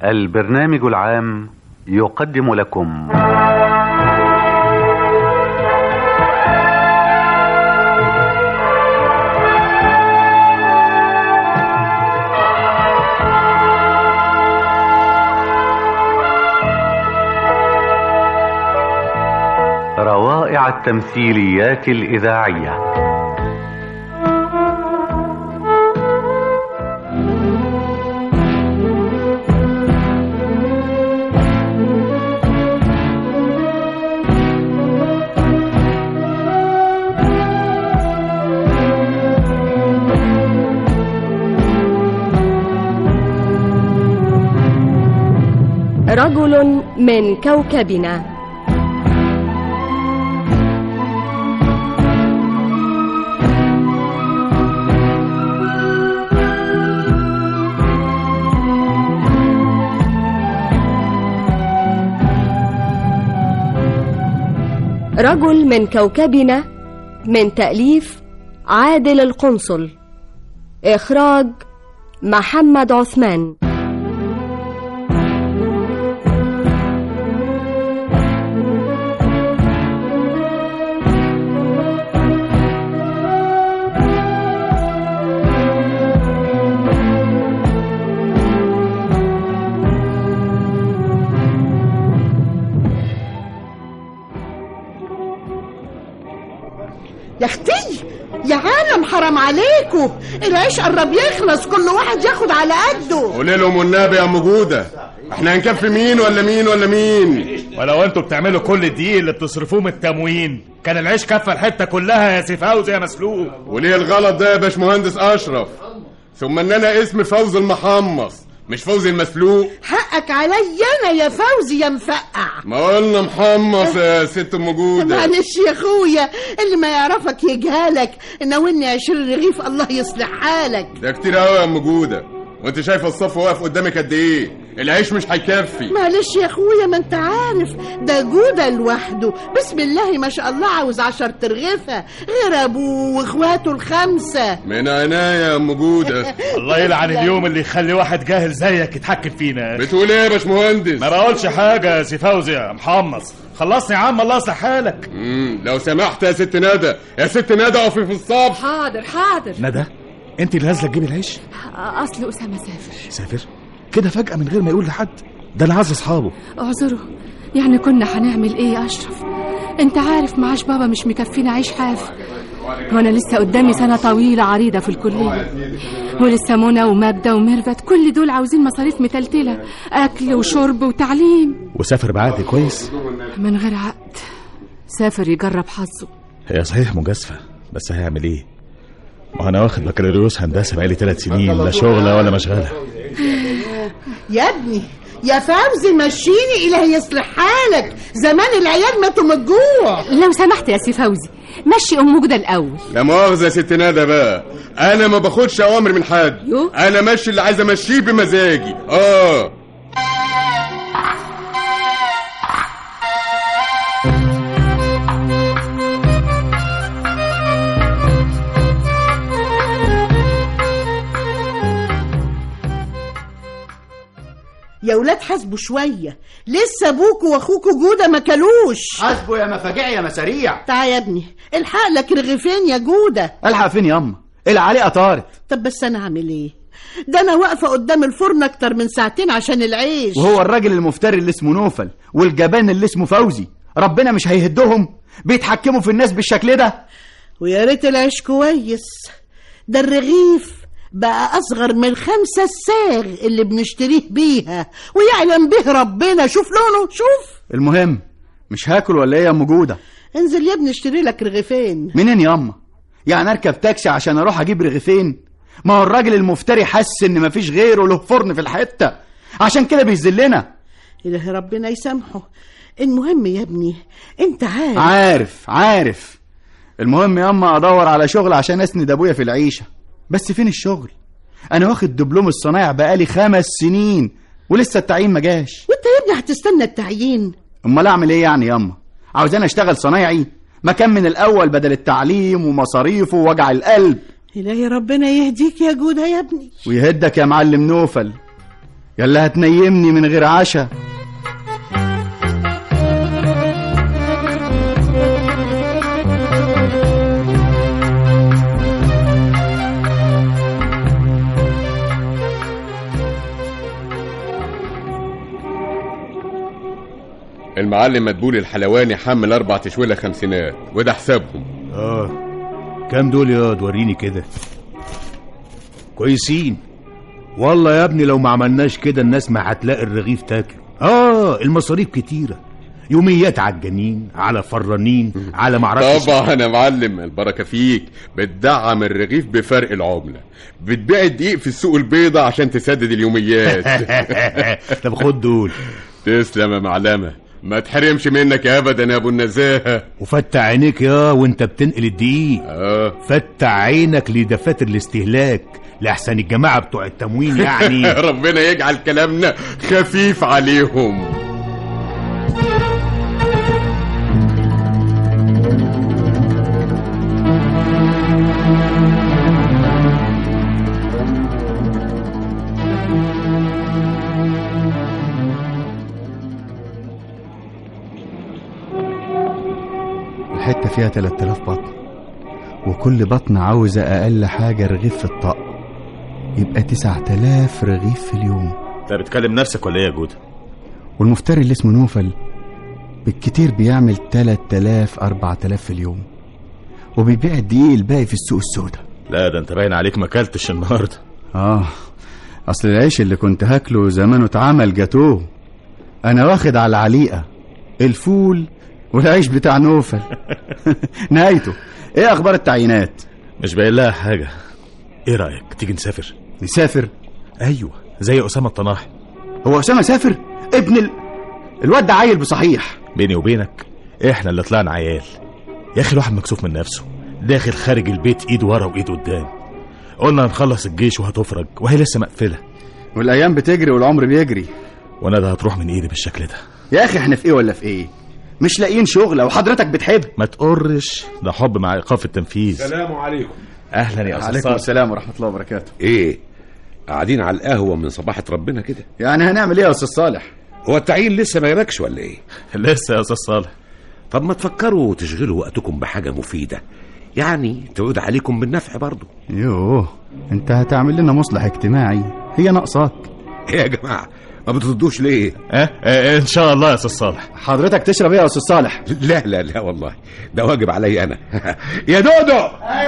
البرنامج العام يقدم لكم روائع التمثيليات الإذاعية رجل من كوكبنا رجل من كوكبنا من تأليف عادل القنصل إخراج محمد عثمان يا اختي يا عالم حرام عليكم العيش قرب يخلص كل واحد ياخد على قده قولي لهم والنبي يا ام جوده احنا هنكفي مين ولا مين ولا مين ولو انتوا بتعملوا كل الدقيق اللي بتصرفوه من التموين كان العيش كفى الحته كلها يا سي فوزي يا مسلوق وليه الغلط ده يا باشمهندس اشرف ثم ان انا اسمي فوزي المحمص مش فوزي المسلوق حقك عليا انا يا فوزي يا مفقع ما قلنا محمص يا ست ام جوده معلش يا اخويا اللي ما يعرفك يجهلك ناولني عشرين رغيف الله يصلح حالك ده كتير قوي يا ام جوده وانت شايفه الصف واقف قدامك قد ايه العيش مش هيكفي معلش يا اخويا ما انت عارف ده جودة لوحده بسم الله ما شاء الله عاوز عشر ترغيفة غير ابوه واخواته الخمسة من عناية يا ام جوده الله يلعن اليوم اللي يخلي واحد جاهل زيك يتحكم فينا بتقول ايه يا باشمهندس ما بقولش حاجه يا سي فوزي يا محمص خلصني يا عم الله يصلح حالك مم، لو سمحت يا ست ندى يا ست ندى اقفي في الصف حاضر حاضر ندى انت اللي نازله تجيبي العيش اصل اسامه سافر سافر كده فجأة من غير ما يقول لحد ده انا عايز اصحابه اعذره يعني كنا هنعمل ايه يا اشرف انت عارف معاش بابا مش مكفينا عيش حاف وانا لسه قدامي سنه طويله عريضه في الكليه ولسه منى وماجده وميرفت كل دول عاوزين مصاريف متلتله اكل وشرب وتعليم وسافر بعقد كويس من غير عقد سافر يجرب حظه هي صحيح مجازفة بس هيعمل ايه ما انا واخد بكالوريوس هندسة بقالي ثلاث سنين لا شغلة ولا مشغلة يا ابني يا فوزي مشيني الهي يصلح حالك زمان العيال ماتوا من الجوع لو سمحت يا سي فوزي مشي ام جدة الاول لا مؤاخذة يا ست ندى بقى انا ما باخدش اوامر من حد يو. انا ماشي اللي عايز امشيه بمزاجي اه يا ولاد حاسبوا شوية لسه ابوكوا واخوكوا جودة ما كلوش حاسبه يا مفاجع يا مساريع تعال يا ابني الحق لك رغيفين يا جودة الحق فين ياما العليقه طارت طب بس انا اعمل ايه ده انا واقفة قدام الفرن اكتر من ساعتين عشان العيش وهو الراجل المفتري اللي اسمه نوفل والجبان اللي اسمه فوزي ربنا مش هيهدهم بيتحكموا في الناس بالشكل ده ويا ريت العيش كويس ده الرغيف بقى اصغر من خمسة الساغ اللي بنشتريه بيها ويعلم به ربنا شوف لونه شوف المهم مش هاكل ولا ايه يا ام جوده انزل يا ابني اشتري لك رغيفين منين ياما يعني اركب تاكسي عشان اروح اجيب رغيفين ما هو الراجل المفتري حس ان مفيش غيره له فرن في الحته عشان كده بيذلنا إله ربنا يسامحه المهم يا ابني انت عارف عارف عارف المهم ياما ادور على شغل عشان اسند ابويا في العيشه بس فين الشغل انا واخد دبلوم الصنايع بقالي خمس سنين ولسه التعيين ما جاش وانت يا ابني هتستنى التعيين امال اعمل ايه يعني ياما عاوزان اشتغل صنايعي مكان من الاول بدل التعليم ومصاريفه ووجع القلب إلهي ربنا يهديك يا جودة يا ابني ويهدك يا معلم نوفل يلا هتنيمني من غير عشاء المعلم مدبول الحلواني حمل اربع تشويله خمسينات وده حسابهم اه كام دول يا وريني كده كويسين والله يا ابني لو ما عملناش كده الناس ما هتلاقي الرغيف تاكله اه المصاريف كتيرة يوميات على الجنين على فرانين على معرفش طبعا يا معلم البركه فيك بتدعم الرغيف بفرق العمله بتبيع الدقيق في السوق البيضاء عشان تسدد اليوميات طب خد دول تسلم يا معلمه ما تحرمش منك ابدا يا ابو النزاهه وفتح عينيك يا وانت بتنقل الدقيق اه فتح عينك لدفاتر الاستهلاك لأحسن الجماعة بتوع التموين يعني ربنا يجعل كلامنا خفيف عليهم الحتة فيها 3000 بطن وكل بطن عاوزة أقل حاجة رغيف في الطق يبقى 9000 رغيف في اليوم انت بتكلم نفسك ولا ايه يا جودة والمفتري اللي اسمه نوفل بالكتير بيعمل 3000 4000 في اليوم وبيبيع الدقيق الباقي في السوق السوداء لا ده انت باين عليك ما اكلتش النهارده اه اصل العيش اللي كنت هاكله زمانه اتعمل جاتوه انا واخد على العليقه الفول والعيش بتاع نوفل نهايته ايه اخبار التعيينات مش باين لها حاجه ايه رايك تيجي نسافر نسافر ايوه زي اسامه الطناحي هو اسامه سافر ابن ال... الواد ده عيل بصحيح بيني وبينك احنا اللي طلعنا عيال يا اخي الواحد مكسوف من نفسه داخل خارج البيت ايد ورا وايد قدام قلنا هنخلص الجيش وهتفرج وهي لسه مقفله والايام بتجري والعمر بيجري وانا ده هتروح من ايدي بالشكل ده يا اخي احنا في ايه ولا في ايه مش لاقيين شغل وحضرتك بتحب ما تقرش ده حب مع ايقاف التنفيذ السلام عليكم اهلا يا استاذ عليكم صالح. السلام ورحمه الله وبركاته ايه قاعدين على القهوه من صباحه ربنا كده يعني هنعمل ايه يا استاذ صالح هو التعيين لسه ما جالكش ولا ايه لسه يا استاذ صالح طب ما تفكروا تشغلوا وقتكم بحاجه مفيده يعني تعود عليكم بالنفع برضه يوه انت هتعمل لنا مصلح اجتماعي هي ناقصاك ايه يا جماعه ما بتردوش ليه اه, اه ان شاء الله يا استاذ صالح حضرتك تشرب ايه يا استاذ صالح لا لا لا والله ده واجب علي انا يا دودو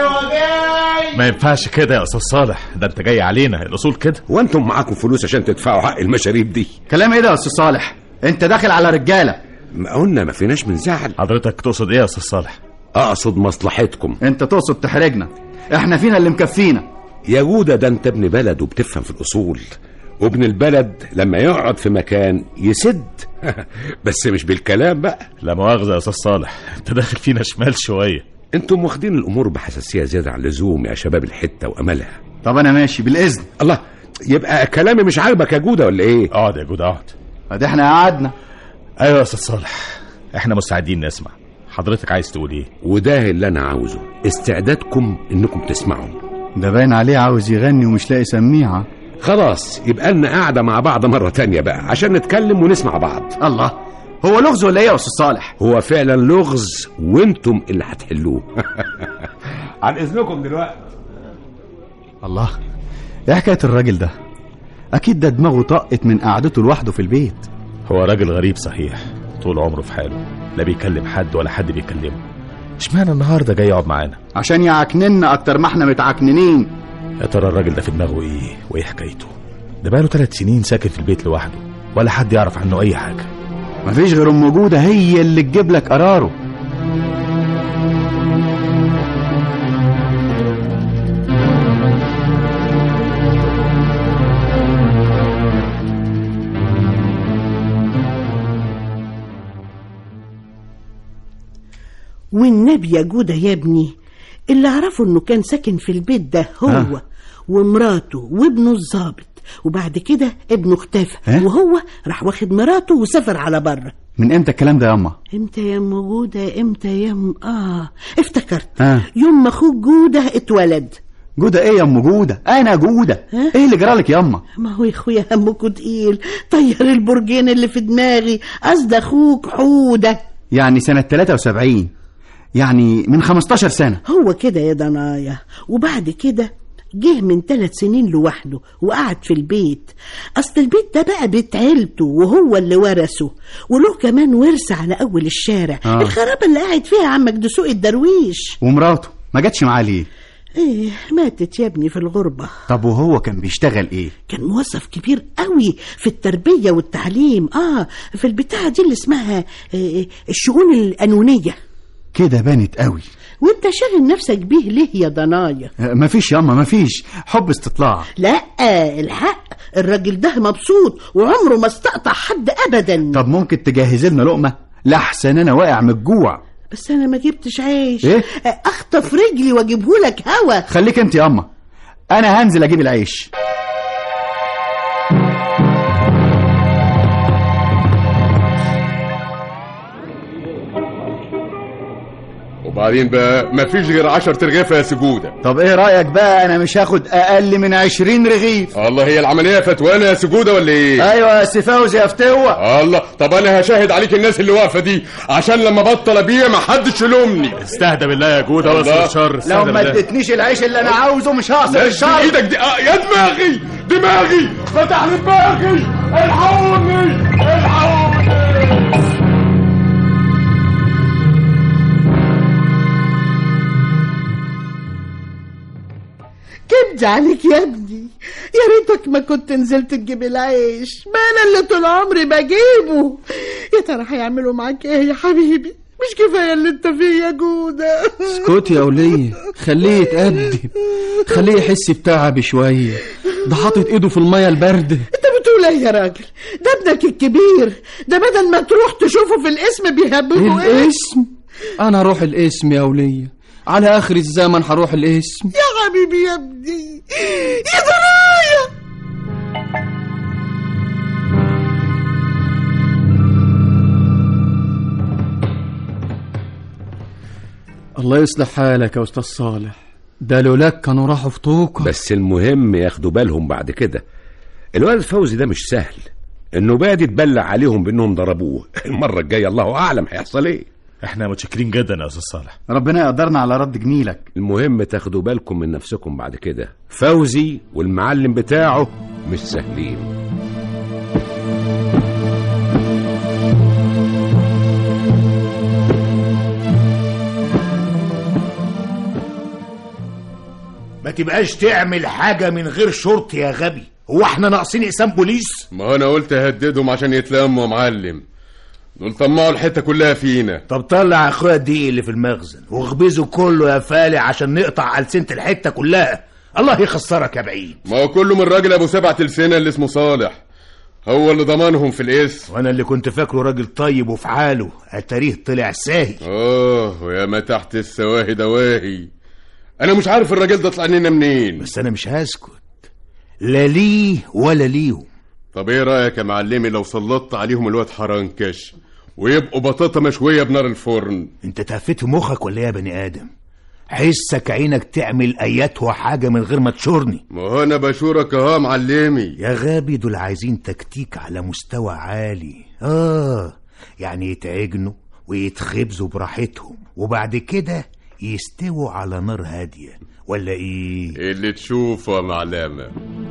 ما ينفعش كده يا استاذ صالح ده انت جاي علينا الاصول كده وانتم معاكم فلوس عشان تدفعوا حق المشاريب دي كلام ايه ده يا استاذ صالح انت داخل على رجاله ما قلنا ما فيناش من زعل حضرتك تقصد ايه يا استاذ صالح اقصد مصلحتكم انت تقصد تحرجنا احنا فينا اللي مكفينا يا جودة ده انت ابن بلد وبتفهم في الاصول وابن البلد لما يقعد في مكان يسد بس مش بالكلام بقى لا مؤاخذه يا استاذ صالح انت داخل فينا شمال شويه انتم واخدين الامور بحساسيه زياده عن اللزوم يا شباب الحته واملها طب انا ماشي بالاذن الله يبقى كلامي مش عاجبك يا جوده ولا ايه اقعد يا جود اقعد ادي احنا قعدنا ايوه يا استاذ صالح احنا مستعدين نسمع حضرتك عايز تقول ايه وده اللي انا عاوزه استعدادكم انكم تسمعوا ده باين عليه عاوز يغني ومش لاقي سميعه خلاص يبقى لنا قاعده مع بعض مره تانية بقى عشان نتكلم ونسمع بعض الله هو لغز ولا ايه يا استاذ صالح هو فعلا لغز وانتم اللي هتحلوه عن اذنكم دلوقتي الله ايه حكايه الراجل ده اكيد ده دماغه طقت من قعدته لوحده في البيت هو راجل غريب صحيح طول عمره في حاله لا بيكلم حد ولا حد بيكلمه اشمعنى النهارده جاي يقعد معانا عشان يعكننا اكتر ما احنا متعكننين يا ترى الراجل ده في دماغه ايه وايه حكايته ده بقاله ثلاث سنين ساكن في البيت لوحده ولا حد يعرف عنه اي حاجه مفيش غير ام جوده هي اللي تجيب لك قراره والنبي يا جودة يا ابني اللي اعرفه انه كان ساكن في البيت ده هو آه. ومراته وابنه الظابط وبعد كده ابنه اختفى ها؟ وهو راح واخد مراته وسافر على بره من امتى الكلام ده يا اما امتى يا ام جودة امتى يا ام اه افتكرت آه. يوم ما اخوك جودة اتولد جودة ايه يا ام جودة انا جودة ايه اللي جرالك ياما ما هو يا اخويا همكوا تقيل طير البرجين اللي في دماغي قصد اخوك حودة يعني سنة 73 يعني من 15 سنة هو كده يا ضنايا وبعد كده جه من ثلاث سنين لوحده وقعد في البيت اصل البيت ده بقى بيت عيلته وهو اللي ورثه وله كمان ورث على اول الشارع آه. الخرابه اللي قاعد فيها عمك دسوق الدرويش ومراته ما جاتش معاه ليه ايه ماتت يا ابني في الغربه طب وهو كان بيشتغل ايه كان موظف كبير قوي في التربيه والتعليم اه في البتاعه دي اللي اسمها آه الشؤون القانونيه كده بانت قوي وانت شاغل نفسك بيه ليه يا ضنايا آه، مفيش ياما مفيش حب استطلاع لا الحق الراجل ده مبسوط وعمره ما استقطع حد ابدا طب ممكن تجهز لنا لقمة لحسن انا واقع من الجوع بس انا ما جبتش عيش إيه؟ اخطف رجلي واجيبهولك هوا خليك انت ياما انا هنزل اجيب العيش وبعدين بقى مفيش غير 10 ترغيفه يا سجوده طب ايه رايك بقى انا مش هاخد اقل من 20 رغيف الله هي العمليه فتوانه يا سجوده ولا ايه ايوه يا سي فوزي يا فتوه الله طب انا هشاهد عليك الناس اللي واقفه دي عشان لما بطل ابيع ما حدش يلومني استهدى بالله يا جودة الله. واصل الشر استهدى لو ما بالله. اديتنيش العيش اللي انا عاوزه مش هقصر لا الشر ايدك دي آه يا دماغي دماغي فتح لي دماغي الحقوني الحقوني كبد عليك يا ابني يا ريتك ما كنت نزلت تجيب العيش ما انا اللي طول عمري بجيبه يا ترى هيعملوا معاك ايه يا حبيبي مش كفايه اللي انت فيه يا جوده اسكت يا ولية خليه يتقدم خليه يحس بتعب شوية ده حاطط ايده في المية الباردة انت بتقول ايه يا راجل ده ابنك الكبير ده بدل ما تروح تشوفه في الاسم بيهببوا ايه الاسم انا اروح الاسم يا ولية على اخر الزمن هروح الاسم يا حبيبي يا ابني يا ضنايا الله يصلح حالك يا استاذ صالح ده لولاك كانوا راحوا في طوكة بس المهم ياخدوا بالهم بعد كده الولد فوزي ده مش سهل النوبة دي تبلع عليهم بانهم ضربوه المرة الجاية الله اعلم هيحصل ايه احنا متشكرين جدا يا استاذ صالح ربنا يقدرنا على رد جميلك المهم تاخدوا بالكم من نفسكم بعد كده فوزي والمعلم بتاعه مش سهلين ما تبقاش تعمل حاجة من غير شرط يا غبي هو احنا ناقصين اقسام بوليس ما انا قلت اهددهم عشان يتلموا يا معلم دول طمعوا الحته كلها فينا طب طلع اخويا الدقيق اللي في المخزن واخبزه كله يا فالح عشان نقطع ألسنة الحتة كلها الله يخسرك يا بعيد ما هو كله من راجل ابو سبعة لسنة اللي اسمه صالح هو اللي ضمنهم في الاسم وانا اللي كنت فاكره راجل طيب وفي حاله اتاريه طلع ساهي اه ويا ما تحت السواهي دواهي انا مش عارف الراجل ده طلع لنا منين بس انا مش هسكت لا ليه ولا ليهم طب ايه رايك يا معلمي لو سلطت عليهم الواد حرنكش ويبقوا بطاطا مشويه بنار الفرن انت تهفت في مخك ولا ايه يا بني ادم حسك عينك تعمل اياتها حاجة من غير ما تشورني ما هو انا بشورك اهو يا معلمي يا غابي دول عايزين تكتيك على مستوى عالي اه يعني يتعجنوا ويتخبزوا براحتهم وبعد كده يستووا على نار هادية ولا ايه اللي تشوفه يا معلمه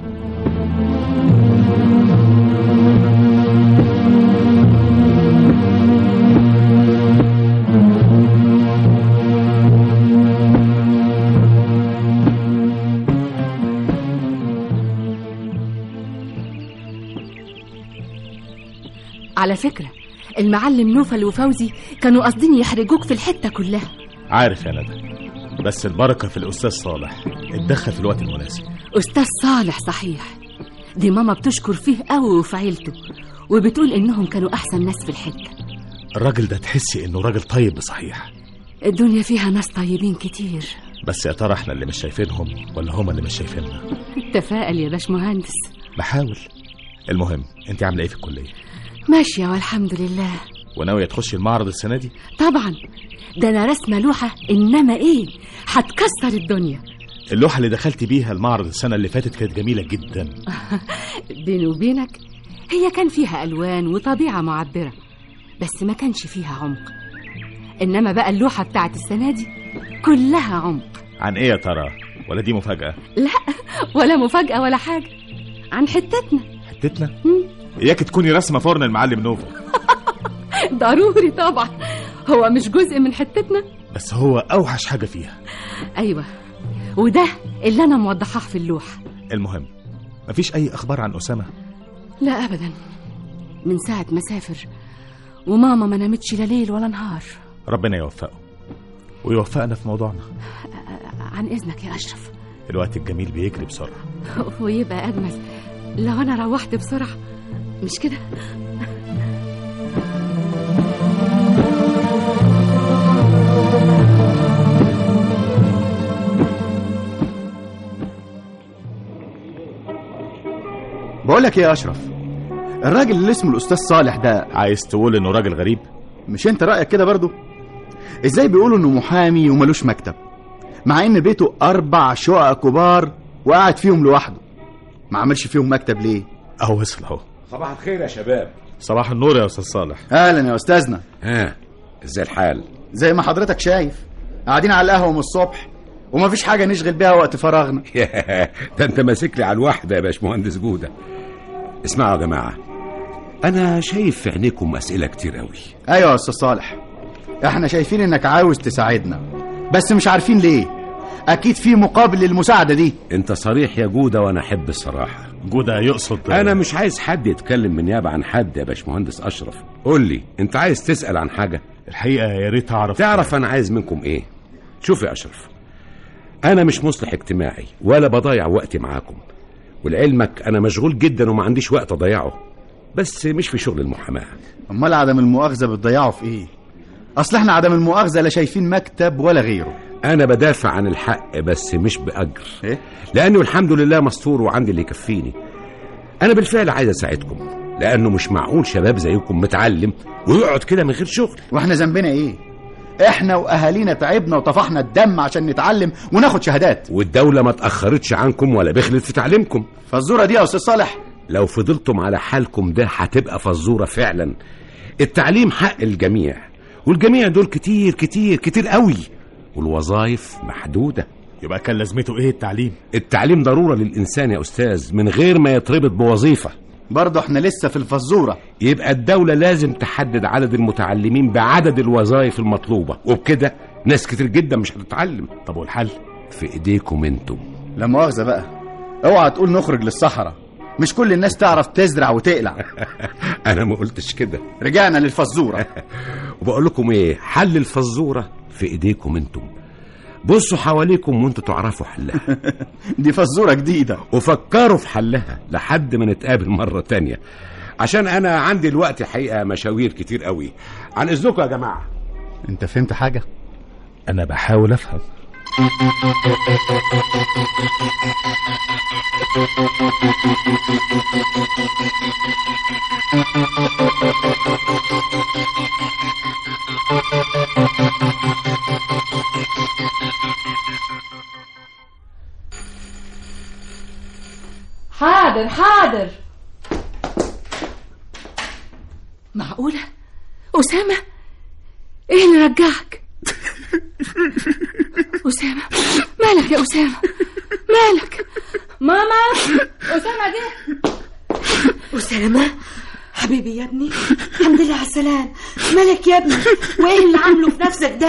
على فكرة المعلم نوفل وفوزي كانوا قاصدين يحرجوك في الحتة كلها عارف يا ندى بس البركة في الأستاذ صالح اتدخل في الوقت المناسب أستاذ صالح صحيح دي ماما بتشكر فيه قوي وفي عيلته وبتقول إنهم كانوا أحسن ناس في الحتة الراجل ده تحسي إنه راجل طيب بصحيح الدنيا فيها ناس طيبين كتير بس يا ترى احنا اللي مش شايفينهم ولا هما اللي مش شايفيننا تفائل يا باش مهندس بحاول المهم انت عامله ايه في الكليه ماشية والحمد لله وناويه تخشي المعرض السنه دي طبعا ده أنا رسمة لوحة إنما إيه هتكسر الدنيا اللوحة اللي دخلت بيها المعرض السنة اللي فاتت كانت جميلة جدا بيني وبينك هي كان فيها ألوان وطبيعة معبرة بس ما كانش فيها عمق إنما بقى اللوحة بتاعت السنة دي كلها عمق عن ايه يا ترى ولا دي مفاجأة لا ولا مفاجأة ولا حاجة عن حتتنا حتتنا اياك تكوني رسمة فرن المعلم نوفا ضروري طبعا هو مش جزء من حتتنا بس هو اوحش حاجة فيها أيوة وده اللي أنا موضحاه في اللوحة المهم مفيش اي اخبار عن اسامة لا أبدا من ساعة ما سافر وماما ما نامتش لا ليل ولا نهار ربنا يوفقه ويوفقنا في موضوعنا عن إذنك يا أشرف الوقت الجميل بيجري بسرعة ويبقى أجمل لو أنا روحت بسرعة مش كده بقول لك ايه يا اشرف الراجل اللي اسمه الاستاذ صالح ده عايز تقول انه راجل غريب مش انت رايك كده برضو ازاي بيقولوا انه محامي وملوش مكتب مع ان بيته اربع شقق كبار وقاعد فيهم لوحده ما عملش فيهم مكتب ليه اهو وصل اهو صباح الخير يا شباب صباح النور يا استاذ صالح اهلا يا استاذنا ها ازاي الحال زي ما حضرتك شايف قاعدين على القهوه من الصبح ومفيش حاجه نشغل بيها وقت فراغنا ده انت ماسك لي على الواحده يا باشمهندس جوده اسمعوا يا جماعه انا شايف في عينيكم اسئله كتير قوي ايوه يا استاذ صالح احنا شايفين انك عاوز تساعدنا بس مش عارفين ليه اكيد في مقابل للمساعده دي انت صريح يا جوده وانا احب الصراحه جودة يقصد انا مش عايز حد يتكلم من نيابه عن حد يا باشمهندس اشرف قول لي انت عايز تسال عن حاجه الحقيقة يا ريت اعرف تعرف انا عايز منكم ايه شوف يا اشرف انا مش مصلح اجتماعي ولا بضيع وقتي معاكم ولعلمك انا مشغول جدا وما عنديش وقت اضيعه بس مش في شغل المحاماه امال عدم المؤاخذه بتضيعه في ايه اصل احنا عدم المؤاخذه لا شايفين مكتب ولا غيره انا بدافع عن الحق بس مش باجر إيه؟ لانه الحمد لله مستور وعندي اللي يكفيني انا بالفعل عايز اساعدكم لانه مش معقول شباب زيكم متعلم ويقعد كده من غير شغل واحنا ذنبنا ايه احنا واهالينا تعبنا وطفحنا الدم عشان نتعلم وناخد شهادات والدوله ما تاخرتش عنكم ولا بخلت في تعليمكم فالزوره دي يا استاذ صالح لو فضلتم على حالكم ده هتبقى فزوره فعلا التعليم حق الجميع والجميع دول كتير كتير كتير قوي والوظائف محدوده يبقى كان لازمته ايه التعليم التعليم ضروره للانسان يا استاذ من غير ما يتربط بوظيفه برضه احنا لسه في الفزوره يبقى الدولة لازم تحدد عدد المتعلمين بعدد الوظائف المطلوبة وبكده ناس كتير جدا مش هتتعلم طب والحل في ايديكم انتم لا مؤاخذه بقى اوعى تقول نخرج للصحراء مش كل الناس تعرف تزرع وتقلع انا ما قلتش كده رجعنا للفزوره وبقول لكم ايه حل الفزورة في ايديكم انتم بصوا حواليكم وانتوا تعرفوا حلها دي فزوره جديده وفكروا في حلها لحد ما نتقابل مرة تانية عشان انا عندي الوقت حقيقة مشاوير كتير قوي عن اذنكم يا جماعة انت فهمت حاجه انا بحاول افهم حاضر حاضر معقولة؟ أسامة؟ إيه اللي رجعك؟ أسامة مالك يا أسامة؟ مالك؟ ماما أسامة جه أسامة حبيبي يا ابني الحمد لله على السلام مالك يا ابني وايه اللي عامله في نفسك ده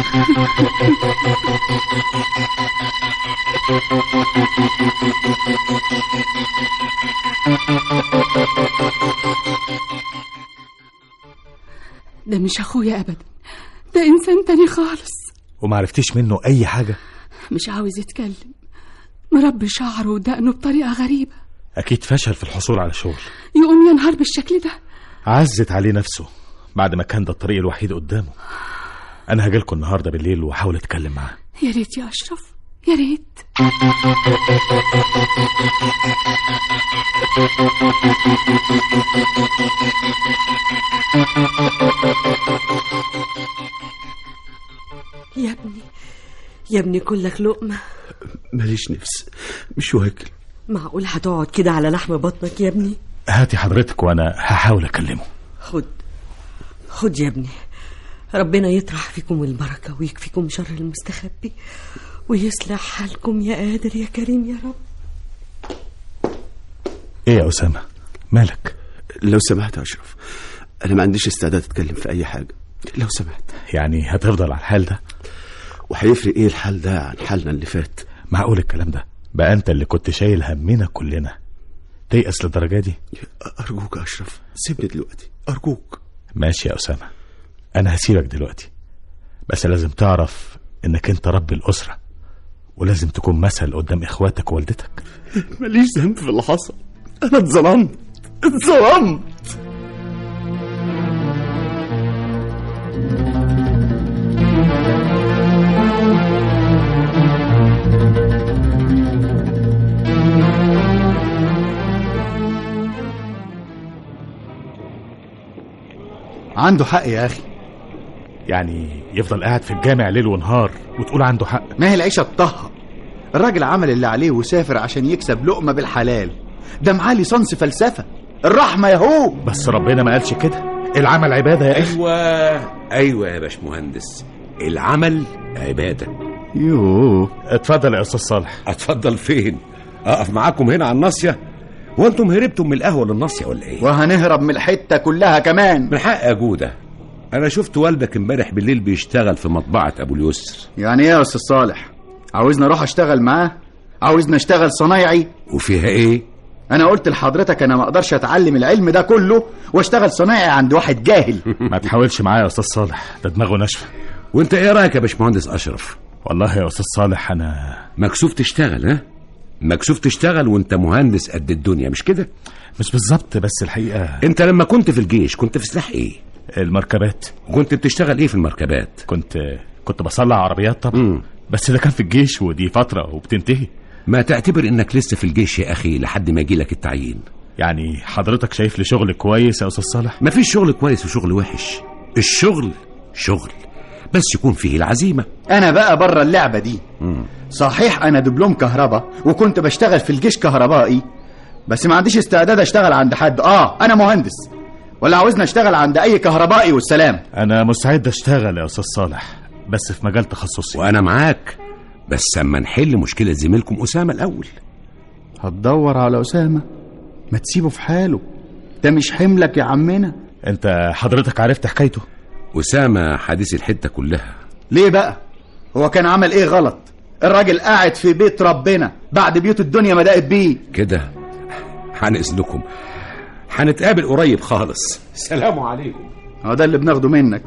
ده مش أخويا أبدا ده إنسان تاني خالص وما عرفتيش منه اي حاجة مش عاوز يتكلم مربي شعره ودقنه بطريقة غريبة اكيد فشل في الحصول على شغل يقوم ينهار بالشكل ده عزت عليه نفسه بعد ما كان ده الطريق الوحيد قدامه انا هجيلكوا النهارده بالليل واحاول اتكلم معاه يا ريت يا أشرف يا ريت يا ابني يا ابني كلك لقمة ماليش نفس مش واكل معقول هتقعد كده على لحم بطنك يا ابني هاتي حضرتك وانا هحاول اكلمه خد خد يا ابني ربنا يطرح فيكم البركة ويكفيكم شر المستخبي ويصلح حالكم يا قادر يا كريم يا رب ايه يا اسامه مالك لو سمحت يا اشرف انا ما عنديش استعداد اتكلم في اي حاجه لو سمحت يعني هتفضل على الحال ده وهيفرق ايه الحال ده عن حالنا اللي فات معقول الكلام ده بقى انت اللي كنت شايل همنا كلنا تيأس للدرجه دي ارجوك يا اشرف سيبني دلوقتي ارجوك ماشي يا اسامه انا هسيبك دلوقتي بس لازم تعرف انك انت رب الاسره ولازم تكون مثل قدام اخواتك ووالدتك ماليش ذنب في اللي حصل انا اتظلمت اتظلمت عنده حق يا اخي يعني يفضل قاعد في الجامع ليل ونهار وتقول عنده حق ما هي العيشه الطهه الراجل عمل اللي عليه وسافر عشان يكسب لقمه بالحلال ده معاه ليسانس فلسفه الرحمه يهو بس ربنا ما قالش كده العمل عباده يا اخي ايوه ايوه يا باشمهندس العمل عباده يوه اتفضل يا استاذ صالح اتفضل فين اقف معاكم هنا على الناصيه وانتم هربتم من القهوه للناصيه ولا ايه وهنهرب من الحته كلها كمان من حق يا جوده انا شفت والدك امبارح بالليل بيشتغل في مطبعه ابو اليسر يعني ايه يا استاذ صالح عاوزني اروح اشتغل معاه عاوزني اشتغل صنايعي وفيها ايه انا قلت لحضرتك انا ما اقدرش اتعلم العلم ده كله واشتغل صنايعي عند واحد جاهل ما تحاولش معايا يا استاذ صالح ده دماغه ناشفه وانت ايه رايك يا باشمهندس اشرف والله يا استاذ صالح انا مكسوف تشتغل ها مكسوف تشتغل وانت مهندس قد الدنيا مش كده مش بالظبط بس الحقيقه انت لما كنت في الجيش كنت في سلاح ايه المركبات كنت بتشتغل ايه في المركبات كنت كنت بصلح عربيات طبعا مم. بس ده كان في الجيش ودي فتره وبتنتهي ما تعتبر انك لسه في الجيش يا اخي لحد ما يجيلك التعيين يعني حضرتك شايف لي شغل كويس يا استاذ صالح مفيش شغل كويس وشغل وحش الشغل شغل بس يكون فيه العزيمه انا بقى بره اللعبه دي صحيح انا دبلوم كهرباء وكنت بشتغل في الجيش كهربائي بس ما عنديش استعداد اشتغل عند حد اه انا مهندس ولا عاوزني اشتغل عند اي كهربائي والسلام انا مستعد اشتغل يا استاذ صالح بس في مجال تخصصي وانا معاك بس اما نحل مشكله زميلكم اسامه الاول هتدور على اسامه ما تسيبه في حاله ده مش حملك يا عمنا انت حضرتك عرفت حكايته اسامه حديث الحته كلها ليه بقى هو كان عمل ايه غلط الراجل قاعد في بيت ربنا بعد بيوت الدنيا ما دقت بيه كده عن اذنكم هنتقابل قريب خالص سلام عليكم هو ده اللي بناخده منك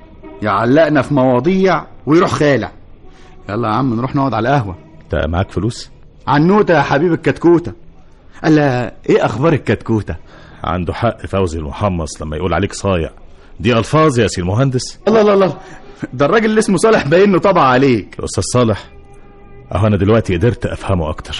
يعلقنا في مواضيع ويروح خالع يلا يا عم نروح نقعد على القهوه انت معاك فلوس عنوته يا حبيب الكتكوته قال لها ايه اخبار الكتكوته عنده حق فوزي المحمص لما يقول عليك صايع دي الفاظ يا سي المهندس الله الله الله ده الراجل اللي اسمه صالح باين انه طبع عليك استاذ صالح اهو انا دلوقتي قدرت افهمه اكتر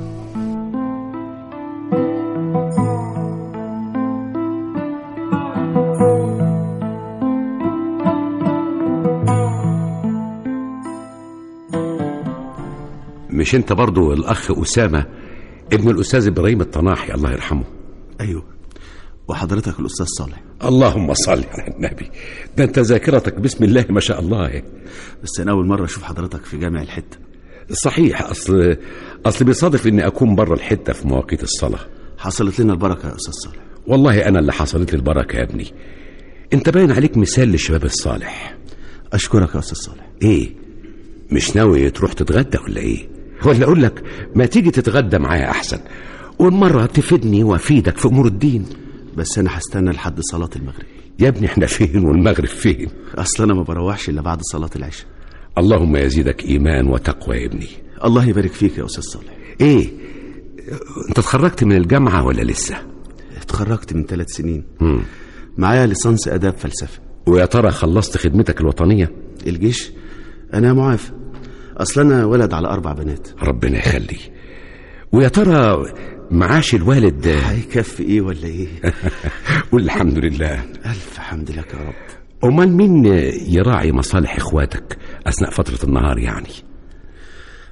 مش انت برضو الاخ اسامه ابن الاستاذ ابراهيم الطناحي الله يرحمه ايوه وحضرتك الاستاذ صالح اللهم صل على النبي ده انت ذاكرتك بسم الله ما شاء الله بس انا اول مره اشوف حضرتك في جامع الحته صحيح اصل اصل بيصادف اني اكون بره الحته في مواقيت الصلاه حصلت لنا البركه يا استاذ صالح والله انا اللي حصلت لي البركه يا ابني انت باين عليك مثال للشباب الصالح اشكرك يا استاذ صالح ايه مش ناوي تروح تتغدى ولا ايه ولا اقول لك ما تيجي تتغدى معايا احسن والمره تفيدني وافيدك في امور الدين بس انا هستنى لحد صلاه المغرب يا ابني احنا فين والمغرب فين اصل انا ما بروحش الا بعد صلاه العشاء اللهم يزيدك ايمان وتقوى يا ابني الله يبارك فيك يا استاذ صالح ايه انت اتخرجت من الجامعه ولا لسه اتخرجت من ثلاث سنين مم. معايا ليسانس اداب فلسفه ويا ترى خلصت خدمتك الوطنيه الجيش انا معافى اصل انا ولد على اربع بنات ربنا يخلي ويا ترى معاش الوالد هيكفي ايه ولا ايه والحمد لله الف حمد لك يا رب امال مين يراعي مصالح اخواتك اثناء فتره النهار يعني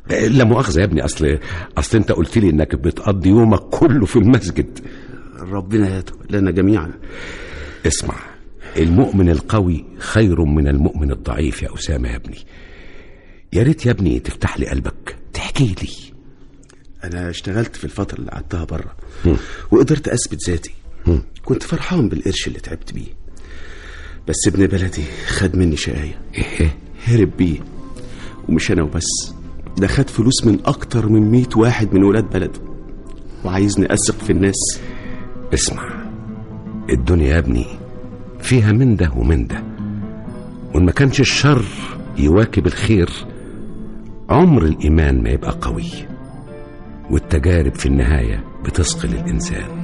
لا مؤاخذة يا ابني أصل أصل أنت قلت لي إنك بتقضي يومك كله في المسجد ربنا يتوب لنا جميعا اسمع المؤمن القوي خير من المؤمن الضعيف يا أسامة يا ابني يا ريت يا ابني تفتح لي قلبك تحكي لي انا اشتغلت في الفتره اللي قعدتها بره وقدرت اثبت ذاتي كنت فرحان بالقرش اللي تعبت بيه بس ابن بلدي خد مني شقايه ايه هرب بيه ومش انا وبس ده خد فلوس من اكتر من مئة واحد من ولاد بلده وعايزني اثق في الناس اسمع الدنيا يا ابني فيها من ده ومن ده وإن ما كانش الشر يواكب الخير عمر الإيمان ما يبقى قوي والتجارب في النهاية بتثقل الإنسان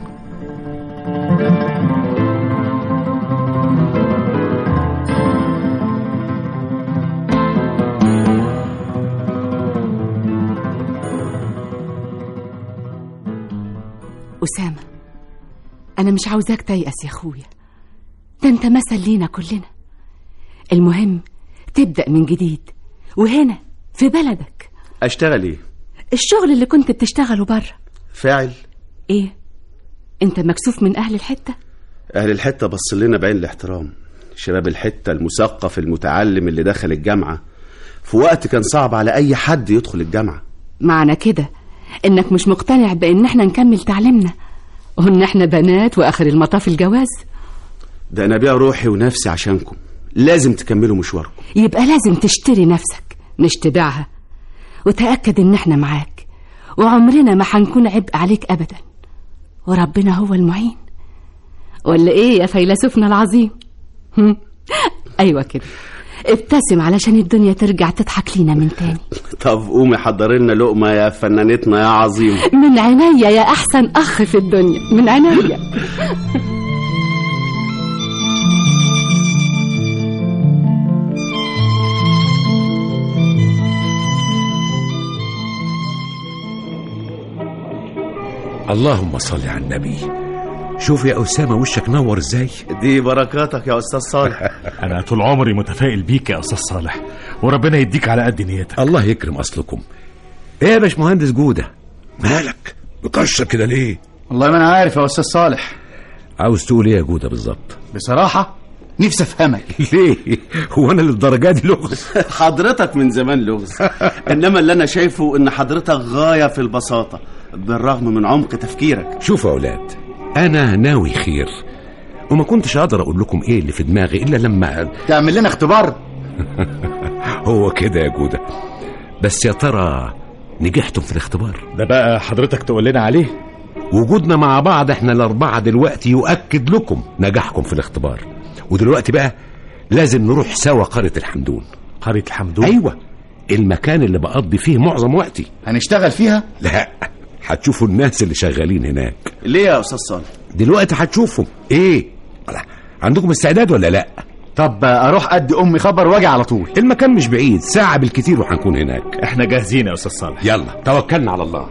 أسامة أنا مش عاوزاك تيأس يا أخويا ده أنت مثل لينا كلنا المهم تبدأ من جديد وهنا في بلدك اشتغل ايه الشغل اللي كنت بتشتغله بره فاعل إيه أنت مكسوف من أهل الحتة اهل الحته بص لنا بعين الاحترام شباب الحته المثقف المتعلم اللي دخل الجامعه في وقت كان صعب على اي حد يدخل الجامعه معنى كده إنك مش مقتنع بإن إحنا نكمل تعليمنا وإن إحنا بنات وآخر المطاف الجواز ده انا بيع روحي ونفسي عشانكم لازم تكملوا مشواركم يبقى لازم تشتري نفسك مش تبيعها وتأكد إن إحنا معاك وعمرنا ما هنكون عبء عليك أبدا وربنا هو المعين ولا إيه يا فيلسوفنا العظيم هم؟ أيوة كده ابتسم علشان الدنيا ترجع تضحك لينا من تاني طب قومي حضري لنا لقمه يا فنانتنا يا عظيم من عينيا يا أحسن أخ في الدنيا من عينيا اللهم صل على النبي شوف يا أسامة وشك نور ازاي دي بركاتك يا استاذ صالح انا طول عمري متفائل بيك يا استاذ صالح وربنا يديك على قد نيتك الله يكرم أصلكم ايه يا باشمهندس جودة مالك مكشر كده ليه والله ما انا عارف يا استاذ صالح عاوز تقول ايه يا جودة بالظبط بصراحه نفسي افهمك ليه هو انا للدرجة دي لغز حضرتك من زمان لغز انما اللي انا شايفه ان حضرتك غايه في البساطه بالرغم من عمق تفكيرك شوفوا يا اولاد انا ناوي خير وما كنتش اقدر اقول لكم ايه اللي في دماغي الا لما تعمل لنا اختبار هو كده يا جودة بس يا ترى نجحتم في الاختبار ده بقى حضرتك تقول لنا عليه وجودنا مع بعض احنا الأربعة دلوقتي يؤكد لكم نجاحكم في الاختبار ودلوقتي بقى لازم نروح سوا قرية الحمدون قرية الحمدون أيوة المكان اللي بقضي فيه معظم وقتي هنشتغل فيها لا هتشوفوا الناس اللي شغالين هناك ليه يا استاذ صالح دلوقتي هتشوفهم ايه لا. عندكم استعداد ولا لا طب اروح ادي امي خبر واجي على طول المكان مش بعيد ساعة بالكتير وهنكون هناك احنا جاهزين يا استاذ صالح يلا توكلنا على الله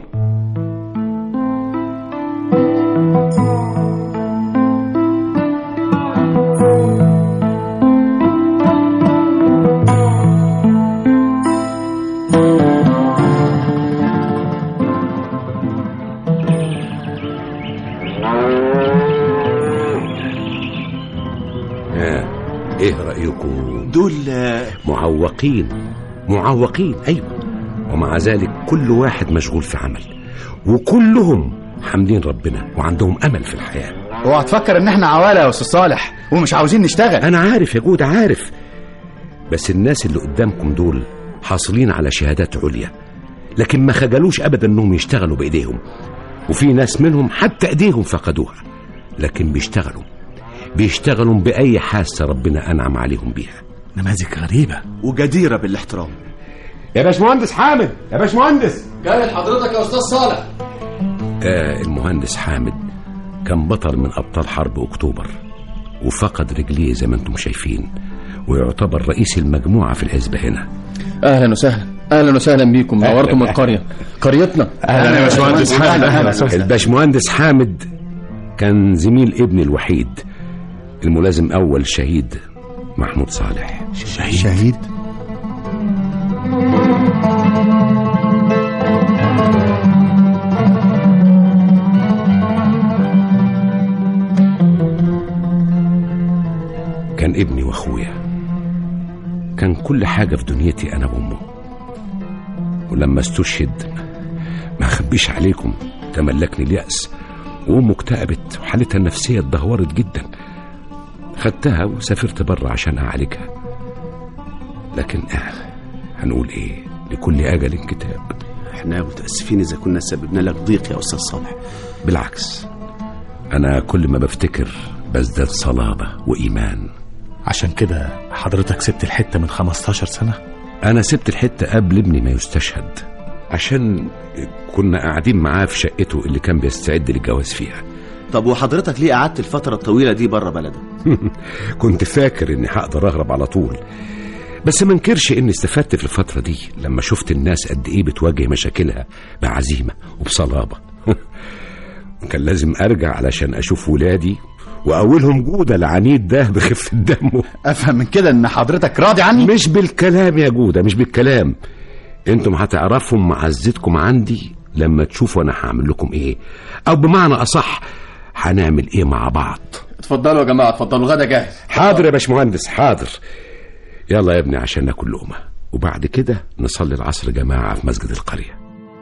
ها، ايه رأيكم دول معوقين معوقين ايوه ومع ذلك كل واحد مشغول في عمل وكلهم حامدين ربنا وعندهم امل في الحياه اوعى تفكر ان احنا عواله يا استاذ صالح ومش عاوزين نشتغل انا عارف يا جود عارف بس الناس اللي قدامكم دول حاصلين على شهادات عليا لكن ما خجلوش ابدا انهم يشتغلوا بايديهم وفي ناس منهم حتى ايديهم فقدوها لكن بيشتغلوا بيشتغلوا باي حاسه ربنا انعم عليهم بيها نماذج غريبة وجديره بالاحترام يا باشمهندس حامد يا باشمهندس جاي حضرتك يا استاذ صالح آه المهندس حامد كان بطل من أبطال حرب أكتوبر وفقد رجليه زي ما انتم شايفين ويعتبر رئيس المجموعة في الحزب هنا اهلا وسهلا اهلا وسهلا بيكم نورتم القريه قريتنا اهلا يا باشمهندس حامد اهلا وسهلا الباشمهندس حامد كان زميل ابني الوحيد الملازم أول شهيد محمود صالح شهيد كان ابني واخويا كان كل حاجة في دنيتي أنا وأمه ولما استشهد ما أخبيش عليكم تملكني اليأس وأمه اكتئبت وحالتها النفسية اتدهورت جدا خدتها وسافرت بره عشان أعالجها لكن آه هنقول إيه لكل أجل كتاب احنا متأسفين إذا كنا سببنا لك ضيق يا أستاذ صالح بالعكس أنا كل ما بفتكر بزداد صلابة وإيمان عشان كده حضرتك سبت الحتة من 15 سنة أنا سبت الحتة قبل ابني ما يستشهد عشان كنا قاعدين معاه في شقته اللي كان بيستعد للجواز فيها طب وحضرتك ليه قعدت الفترة الطويلة دي بره بلدك كنت فاكر اني هقدر اهرب على طول بس ما انكرش اني استفدت في الفترة دي لما شفت الناس قد ايه بتواجه مشاكلها بعزيمة وبصلابة كان لازم ارجع علشان اشوف ولادي واولهم جودة العنيد ده بخفة دمه افهم من كده ان حضرتك راضي عني مش بالكلام يا جودة مش بالكلام انتم هتعرفوا معزتكم عندي لما تشوفوا انا هعمل لكم ايه او بمعنى اصح هنعمل ايه مع بعض اتفضلوا يا جماعه اتفضلوا الغدا جاهز حاضر يا باشمهندس حاضر يلا يا ابني عشان ناكل لقمه وبعد كده نصلي العصر جماعه في مسجد القريه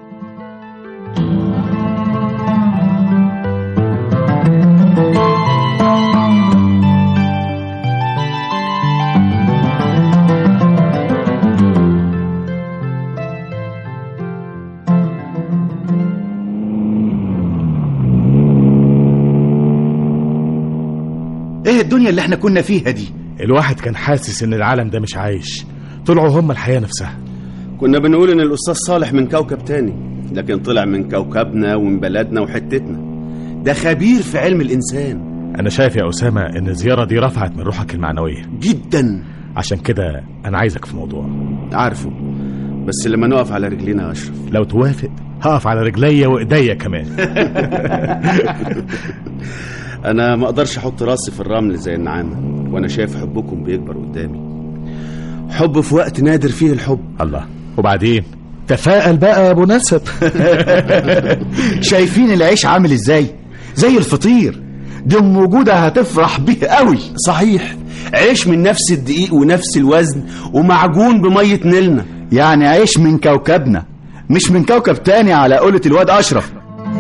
ايه الدنيا اللي احنا كنا فيها دي الواحد كان حاسس ان العالم ده مش عايش طلعوا هم الحياة نفسها كنا بنقول ان الأستاذ صالح من كوكب تاني لكن طلع من كوكبنا ومن بلدنا وحتتنا ده خبير في علم الإنسان انا شايف يا اسامة ان الزيارة دي رفعت من روحك المعنوية جدا عشان كده انا عايزك في موضوع عارفه بس لما نقف على رجلينا يا أشرف لو توافق هقف على رجليا وايديا كمان أنا ما أقدرش أحط راسي في الرمل زي النعامة وأنا شايف حبكم بيكبر قدامي حب في وقت نادر فيه الحب الله وبعدين تفائل بقى يا ابو نسب شايفين العيش عامل ازاي زي الفطير دي ام وجودة هتفرح بيه قوي صحيح عيش من نفس الدقيق ونفس الوزن ومعجون بمية نيلنا يعني عيش من كوكبنا مش من كوكب تاني على قولة الواد أشرف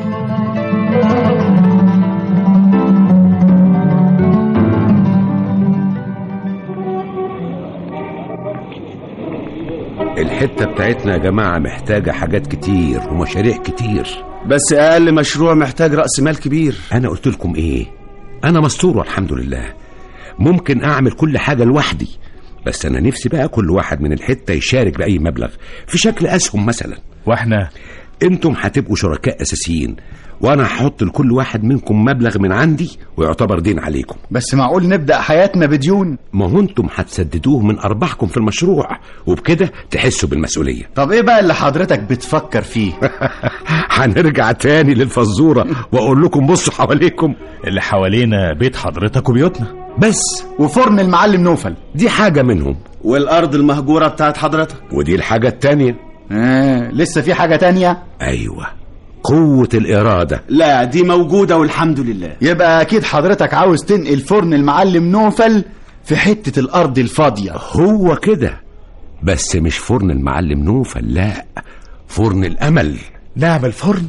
الحتة بتاعتنا يا جماعة محتاجة حاجات كتير ومشاريع كتير بس أقل مشروع محتاج رأس مال كبير أنا قلت لكم إيه أنا مستور والحمد لله ممكن أعمل كل حاجة لوحدي بس أنا نفسي بقى كل واحد من الحتة يشارك بأي مبلغ في شكل أسهم مثلا واحنا انتم هتبقوا شركاء أساسيين وأنا هحط لكل واحد منكم مبلغ من عندي ويعتبر دين عليكم بس معقول نبدأ حياتنا بديون ما هو انتم هتسددوه من أرباحكم في المشروع وبكده تحسوا بالمسؤولية طب ايه بقى اللي حضرتك بتفكر فيه هنرجع تاني للفزورة وأقول لكم بصوا حواليكم اللي حوالينا بيت حضرتك وبيوتنا بس وفرن المعلم نوفل دي حاجة منهم والأرض المهجورة بتاعت حضرتك ودي الحاجة التانية آه لسه في حاجة تانية أيوة قوة الإرادة لا دي موجودة والحمد لله يبقى أكيد حضرتك عاوز تنقل فرن المعلم نوفل في حتة الأرض الفاضية هو كده بس مش فرن المعلم نوفل لا فرن الأمل نعمل فرن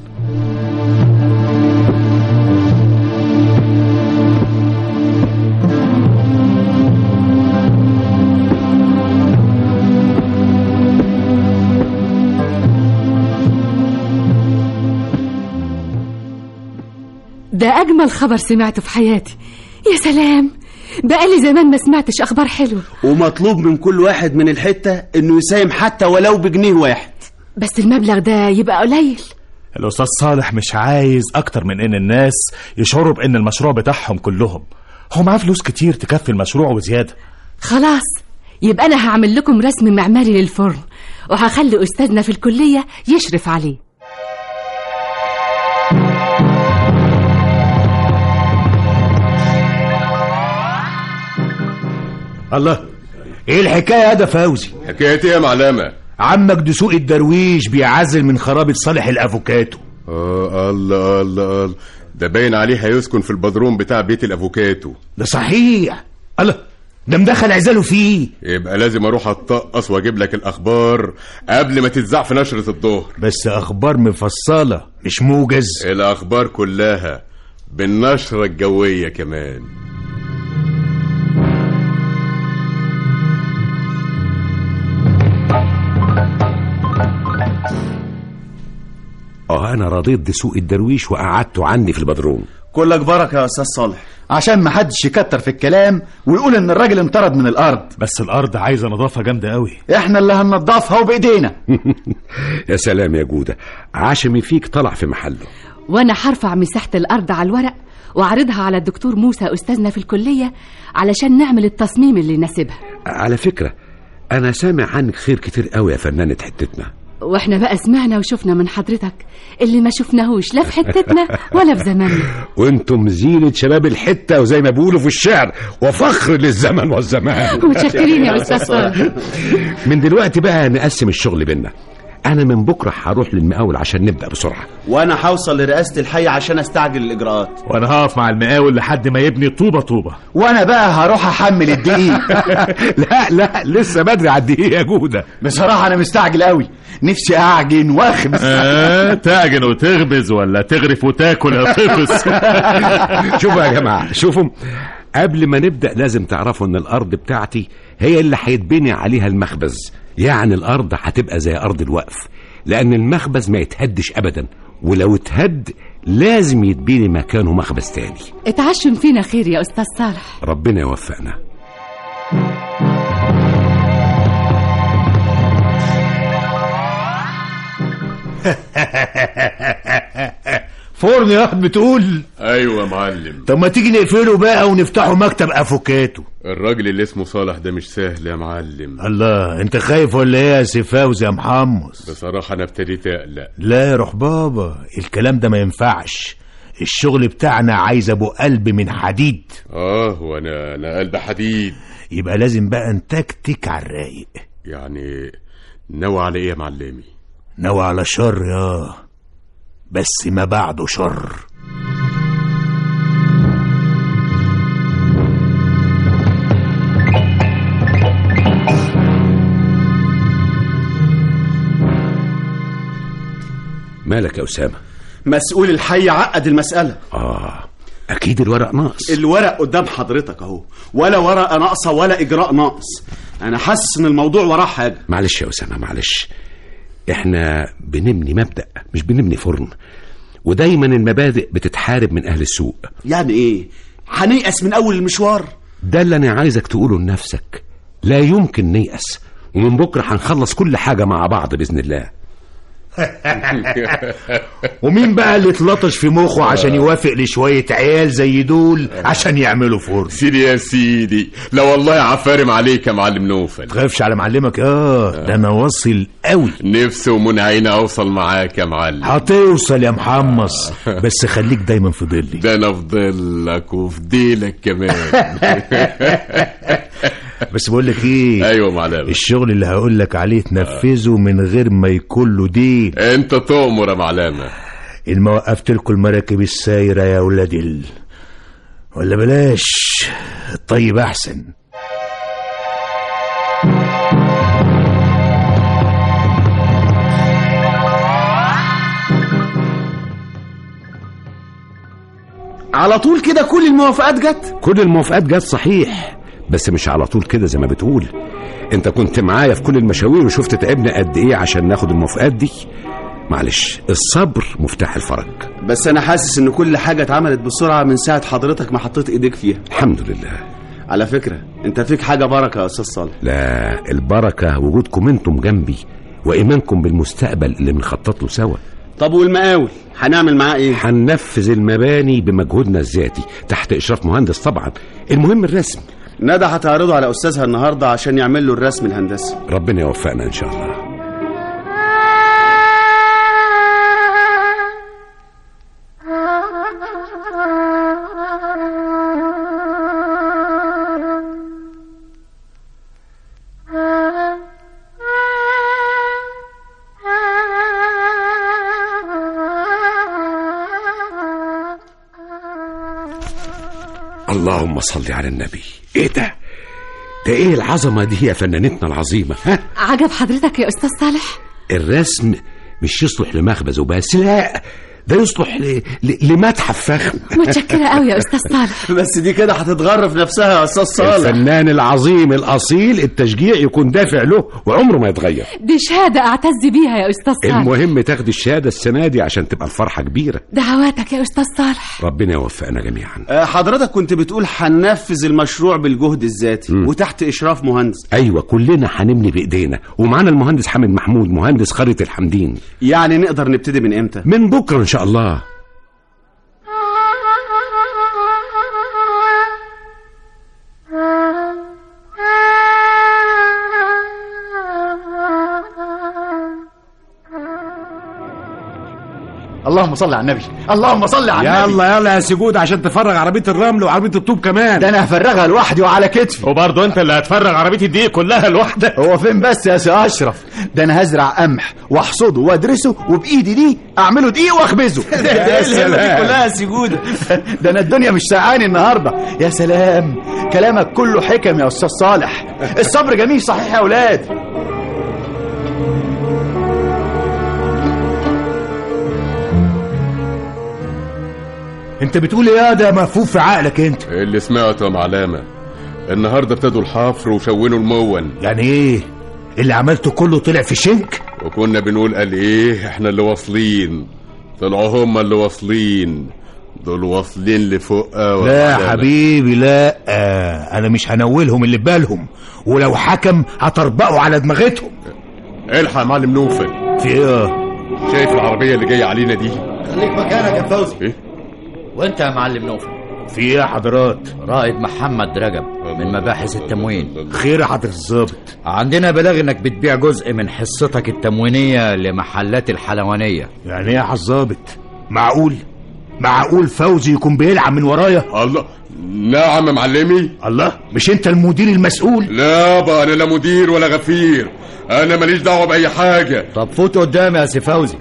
ده أجمل خبر سمعته في حياتي يا سلام بقالي زمان ما سمعتش أخبار حلوة ومطلوب من كل واحد من الحتة إنه يساهم حتى ولو بجنيه واحد بس المبلغ ده يبقى قليل الأستاذ صالح مش عايز أكتر من إن الناس يشعروا بإن المشروع بتاعهم كلهم هو معاه فلوس كتير تكفي المشروع وزيادة خلاص يبقى أنا هعمل لكم رسم معماري للفرن وهخلي أستاذنا في الكلية يشرف عليه الله ايه الحكايه يا ده فوزي حكاية ايه يا معلمة عمك دسوق الدرويش بيعزل من خرابة صالح الافوكاتو اه الله الله الله ده باين عليه هيسكن في البدروم بتاع بيت الافوكاتو ده صحيح الله ده مدخل عزاله فيه يبقى لازم اروح اتطقص واجيب لك الاخبار قبل ما تتذاع في نشرة الظهر بس اخبار مفصلة مش موجز الاخبار كلها بالنشرة الجوية كمان اه انا رضيت بسوق الدرويش وقعدته عندي في البدروم كلك بركه يا استاذ صالح عشان ما حدش يكتر في الكلام ويقول ان الراجل انطرد من الارض بس الارض عايزه نظافه جامده قوي احنا اللي هننضفها وبايدينا يا سلام يا جودة عشمي فيك طلع في محله وانا هرفع مساحة الارض على الورق واعرضها على الدكتور موسى استاذنا في الكلية علشان نعمل التصميم اللي يناسبها على فكرة انا سامع عنك خير كتير قوي يا فنانة حتتنا واحنا بقى سمعنا وشفنا من حضرتك اللي ما شفناهوش لا في حتتنا ولا في زماننا وانتم زينة شباب الحتة وزي ما بيقولوا في الشعر وفخر للزمن والزمان متشكرين يا استاذ صالح من دلوقتي بقى نقسم الشغل بينا انا من بكره هروح للمقاول عشان نبدا بسرعه وانا هوصل لرئاسه الحي عشان استعجل الاجراءات وانا هقف مع المقاول لحد ما يبني طوبه طوبه وانا بقى هروح احمل الدقيق لا لا لسه بدري على الدقيقه يا جوده بصراحه انا مستعجل قوي نفسي اعجن واخبز آه تعجن وتخبز ولا تغرف وتاكل يا طفس شوفوا يا جماعه شوفوا قبل ما نبدا لازم تعرفوا ان الارض بتاعتي هي اللي هيتبني عليها المخبز يعني الارض هتبقى زي ارض الوقف لان المخبز ما يتهدش ابدا ولو اتهد لازم يتبني مكانه مخبز تاني اتعشم فينا خير يا استاذ صالح ربنا يوفقنا فرن يا واحد بتقول ايوه يا معلم طب ما تيجي نقفله بقى ونفتحه مكتب افوكاتو الراجل اللي اسمه صالح ده مش سهل يا معلم الله انت خايف ولا ايه يا سي فوزي يا محمص بصراحة انا ابتديت اقلق لا يا روح بابا الكلام ده ما ينفعش الشغل بتاعنا عايز ابو قلب من حديد اه وانا انا قلب حديد يبقى لازم بقى نتكتك على الرايق يعني ناوي على ايه يا معلمي ناوي على شر يا بس ما بعده شر مالك يا اسامه مسؤول الحي عقد المساله اه اكيد الورق ناقص الورق قدام حضرتك اهو ولا ورقه ناقصه ولا اجراء ناقص انا حاسس ان الموضوع وراه حاجه معلش يا اسامه معلش احنا بنبني مبدا مش بنبني فرن ودايما المبادئ بتتحارب من اهل السوق يعني ايه هنيأس من اول المشوار ده اللي انا عايزك تقوله لنفسك لا يمكن نيأس ومن بكره هنخلص كل حاجه مع بعض باذن الله ومين بقى اللي اتلطش في مخه عشان يوافق لشوية عيال زي دول عشان يعملوا فرن سيدي يا سيدي لا والله عفارم عليك يا معلم نوفل تخافش على معلمك اه ده انا واصل قوي نفسي ومنعيني اوصل معاك يا معلم هتوصل يا محمص بس خليك دايما في ضلي ده انا في ضلك وفي ديلك كمان بس بقول لك ايه ايوه معلم الشغل اللي هقول لك عليه تنفذه من غير ما يكون له دين انت تؤمر يا معلمه ان ما وقفت لكم المراكب السايره يا ولاد ال... ولا بلاش الطيب احسن على طول كده كل الموافقات جت كل الموافقات جت صحيح بس مش على طول كده زي ما بتقول انت كنت معايا في كل المشاوير وشفت تعبنا قد ايه عشان ناخد الموافقات دي معلش الصبر مفتاح الفرج بس انا حاسس ان كل حاجه اتعملت بسرعه من ساعه حضرتك ما حطيت ايديك فيها الحمد لله على فكره انت فيك حاجه بركه يا استاذ صالح لا البركه وجودكم انتم جنبي وايمانكم بالمستقبل اللي بنخطط له سوا طب والمقاول هنعمل معاه ايه هننفذ المباني بمجهودنا الذاتي تحت اشراف مهندس طبعا المهم الرسم ندى هتعرضه على استاذها النهارده عشان يعمل له الرسم الهندسي ربنا يوفقنا ان شاء الله اللهم صل على النبي ايه ده ده ايه العظمه دي يا فنانتنا العظيمه ها عجب حضرتك يا استاذ صالح الرسم مش يصلح لمخبز وبس لا ده يصلح ل... ل... لمتحف فخم متشكره قوي يا استاذ صالح بس دي كده هتتغرف نفسها يا استاذ صالح الفنان العظيم الاصيل التشجيع يكون دافع له وعمره ما يتغير دي شهاده اعتز بيها يا استاذ صالح المهم تاخدي الشهاده السنه دي عشان تبقى الفرحه كبيره دعواتك يا استاذ صالح ربنا يوفقنا جميعا آه، حضرتك كنت بتقول هننفذ المشروع بالجهد الذاتي مم. وتحت اشراف مهندس ايوه كلنا هنبني بايدينا ومعانا المهندس حامد محمود مهندس قريه الحمدين يعني نقدر نبتدي من امتى من بكره ان شاء الله اللهم صل على النبي اللهم صل على النبي يلا يلا يا سجود عشان تفرغ عربيه الرمل وعربيه الطوب كمان ده انا هفرغها لوحدي وعلى كتفي وبرضه انت اللي هتفرغ عربيه الدقيق كلها لوحدك هو فين بس يا سي اشرف ده انا هزرع قمح واحصده وادرسه وبايدي دي اعمله دقيق واخبزه يا سلام كلها سجوده ده انا الدنيا مش ساعاني النهارده يا سلام كلامك كله حكم يا استاذ صالح الصبر جميل صحيح يا اولاد انت بتقول ايه يا ده مفهوم في عقلك انت اللي سمعته يا معلمة النهارده ابتدوا الحفر وشونوا المون يعني ايه اللي عملته كله طلع في شنك وكنا بنقول قال ايه احنا اللي واصلين طلعوا هم اللي واصلين دول واصلين لفوق قوي لا يا حبيبي لا آه انا مش هنولهم اللي في بالهم ولو حكم هطربقوا على دماغتهم الحق يا معلم نوفل في ايه شايف العربيه اللي جايه علينا دي خليك مكانك يا فوزي ايه وانت يا معلم نوفل في ايه يا حضرات رائد محمد رجب من مباحث التموين خير يا حضرة الظابط عندنا بلاغ انك بتبيع جزء من حصتك التموينية لمحلات الحلوانية يعني ايه يا الظابط معقول معقول فوزي يكون بيلعب من ورايا الله لا يا عم معلمي الله مش انت المدير المسؤول لا بقى انا لا مدير ولا غفير انا ماليش دعوه باي حاجه طب فوت قدامي يا سي فوزي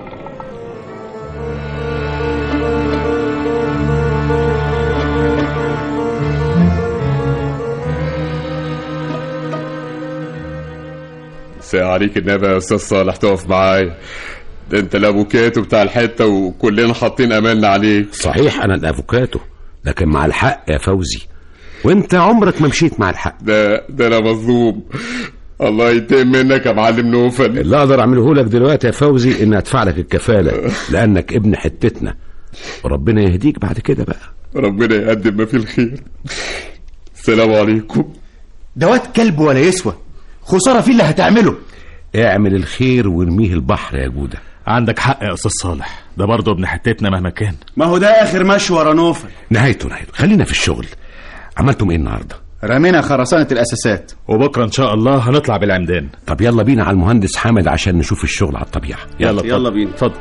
ساعة عليك النبي يا استاذ صالح تقف معايا ده انت الافوكاتو بتاع الحته وكلنا حاطين املنا عليك صحيح انا الافوكاتو لكن مع الحق يا فوزي وانت عمرك ما مشيت مع الحق ده ده انا مظلوم الله ينتقم منك يا معلم نوفل اللي اقدر اعمله لك دلوقتي يا فوزي ان ادفع لك الكفاله لانك ابن حتتنا وربنا يهديك بعد كده بقى ربنا يقدم ما فيه الخير السلام عليكم ده واد كلب ولا يسوى خساره فيه اللي هتعمله اعمل الخير وارميه البحر يا جوده عندك حق يا استاذ صالح ده برضه ابن حتتنا مهما كان ما هو ده اخر مشوار يا نوفل نهايته نهايته خلينا في الشغل عملتم ايه النهارده رمينا خرسانه الاساسات وبكره ان شاء الله هنطلع بالعمدان طب يلا بينا على المهندس حامد عشان نشوف الشغل على الطبيعه يلا يلا بينا اتفضل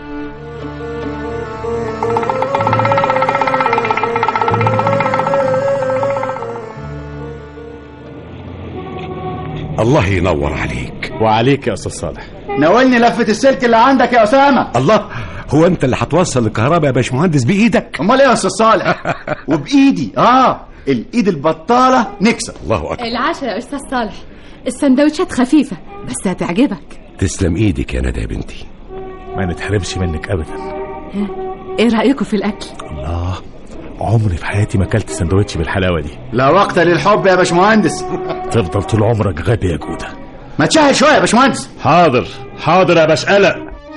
الله ينور عليك وعليك يا استاذ صالح ناولني لفه السلك اللي عندك يا اسامه الله هو انت اللي هتوصل الكهرباء يا باشمهندس بايدك امال ايه يا استاذ صالح وبايدي اه الايد البطاله نكسب الله اكبر العشاء يا استاذ صالح السندوتشات خفيفه بس هتعجبك تسلم ايدك يا ندى يا بنتي ما نتحرمش منك ابدا ها ايه رايكم في الاكل الله عمري في حياتي ما اكلت سندوتش بالحلاوه دي لا وقت للحب يا باشمهندس تفضل طول عمرك غبي يا جوده ما تشهل شويه يا باشمهندس حاضر حاضر يا باش قلق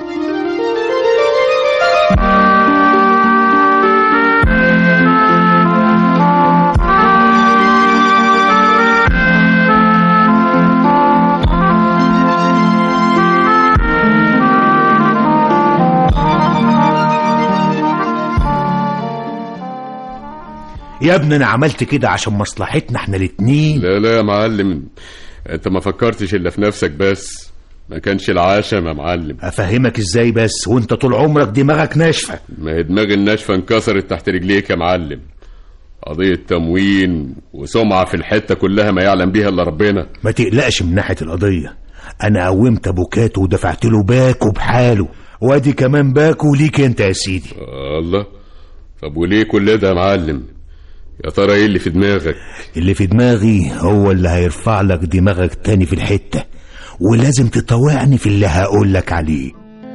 يا ابني انا عملت كده عشان مصلحتنا احنا الاتنين لا لا يا معلم انت ما فكرتش الا في نفسك بس ما كانش العشم يا معلم افهمك ازاي بس وانت طول عمرك دماغك ناشفه ما هي دماغ الناشفه انكسرت تحت رجليك يا معلم قضية تموين وسمعة في الحتة كلها ما يعلم بيها إلا ربنا ما تقلقش من ناحيه القضيه انا قومت ابوكاته ودفعت له باكو بحاله وادي كمان باكو ليك انت يا سيدي آه الله طب وليه كل ده يا معلم يا ترى ايه اللي في دماغك اللي في دماغي هو اللي هيرفع لك دماغك تاني في الحتة ولازم تطوعني في اللي هقول لك عليه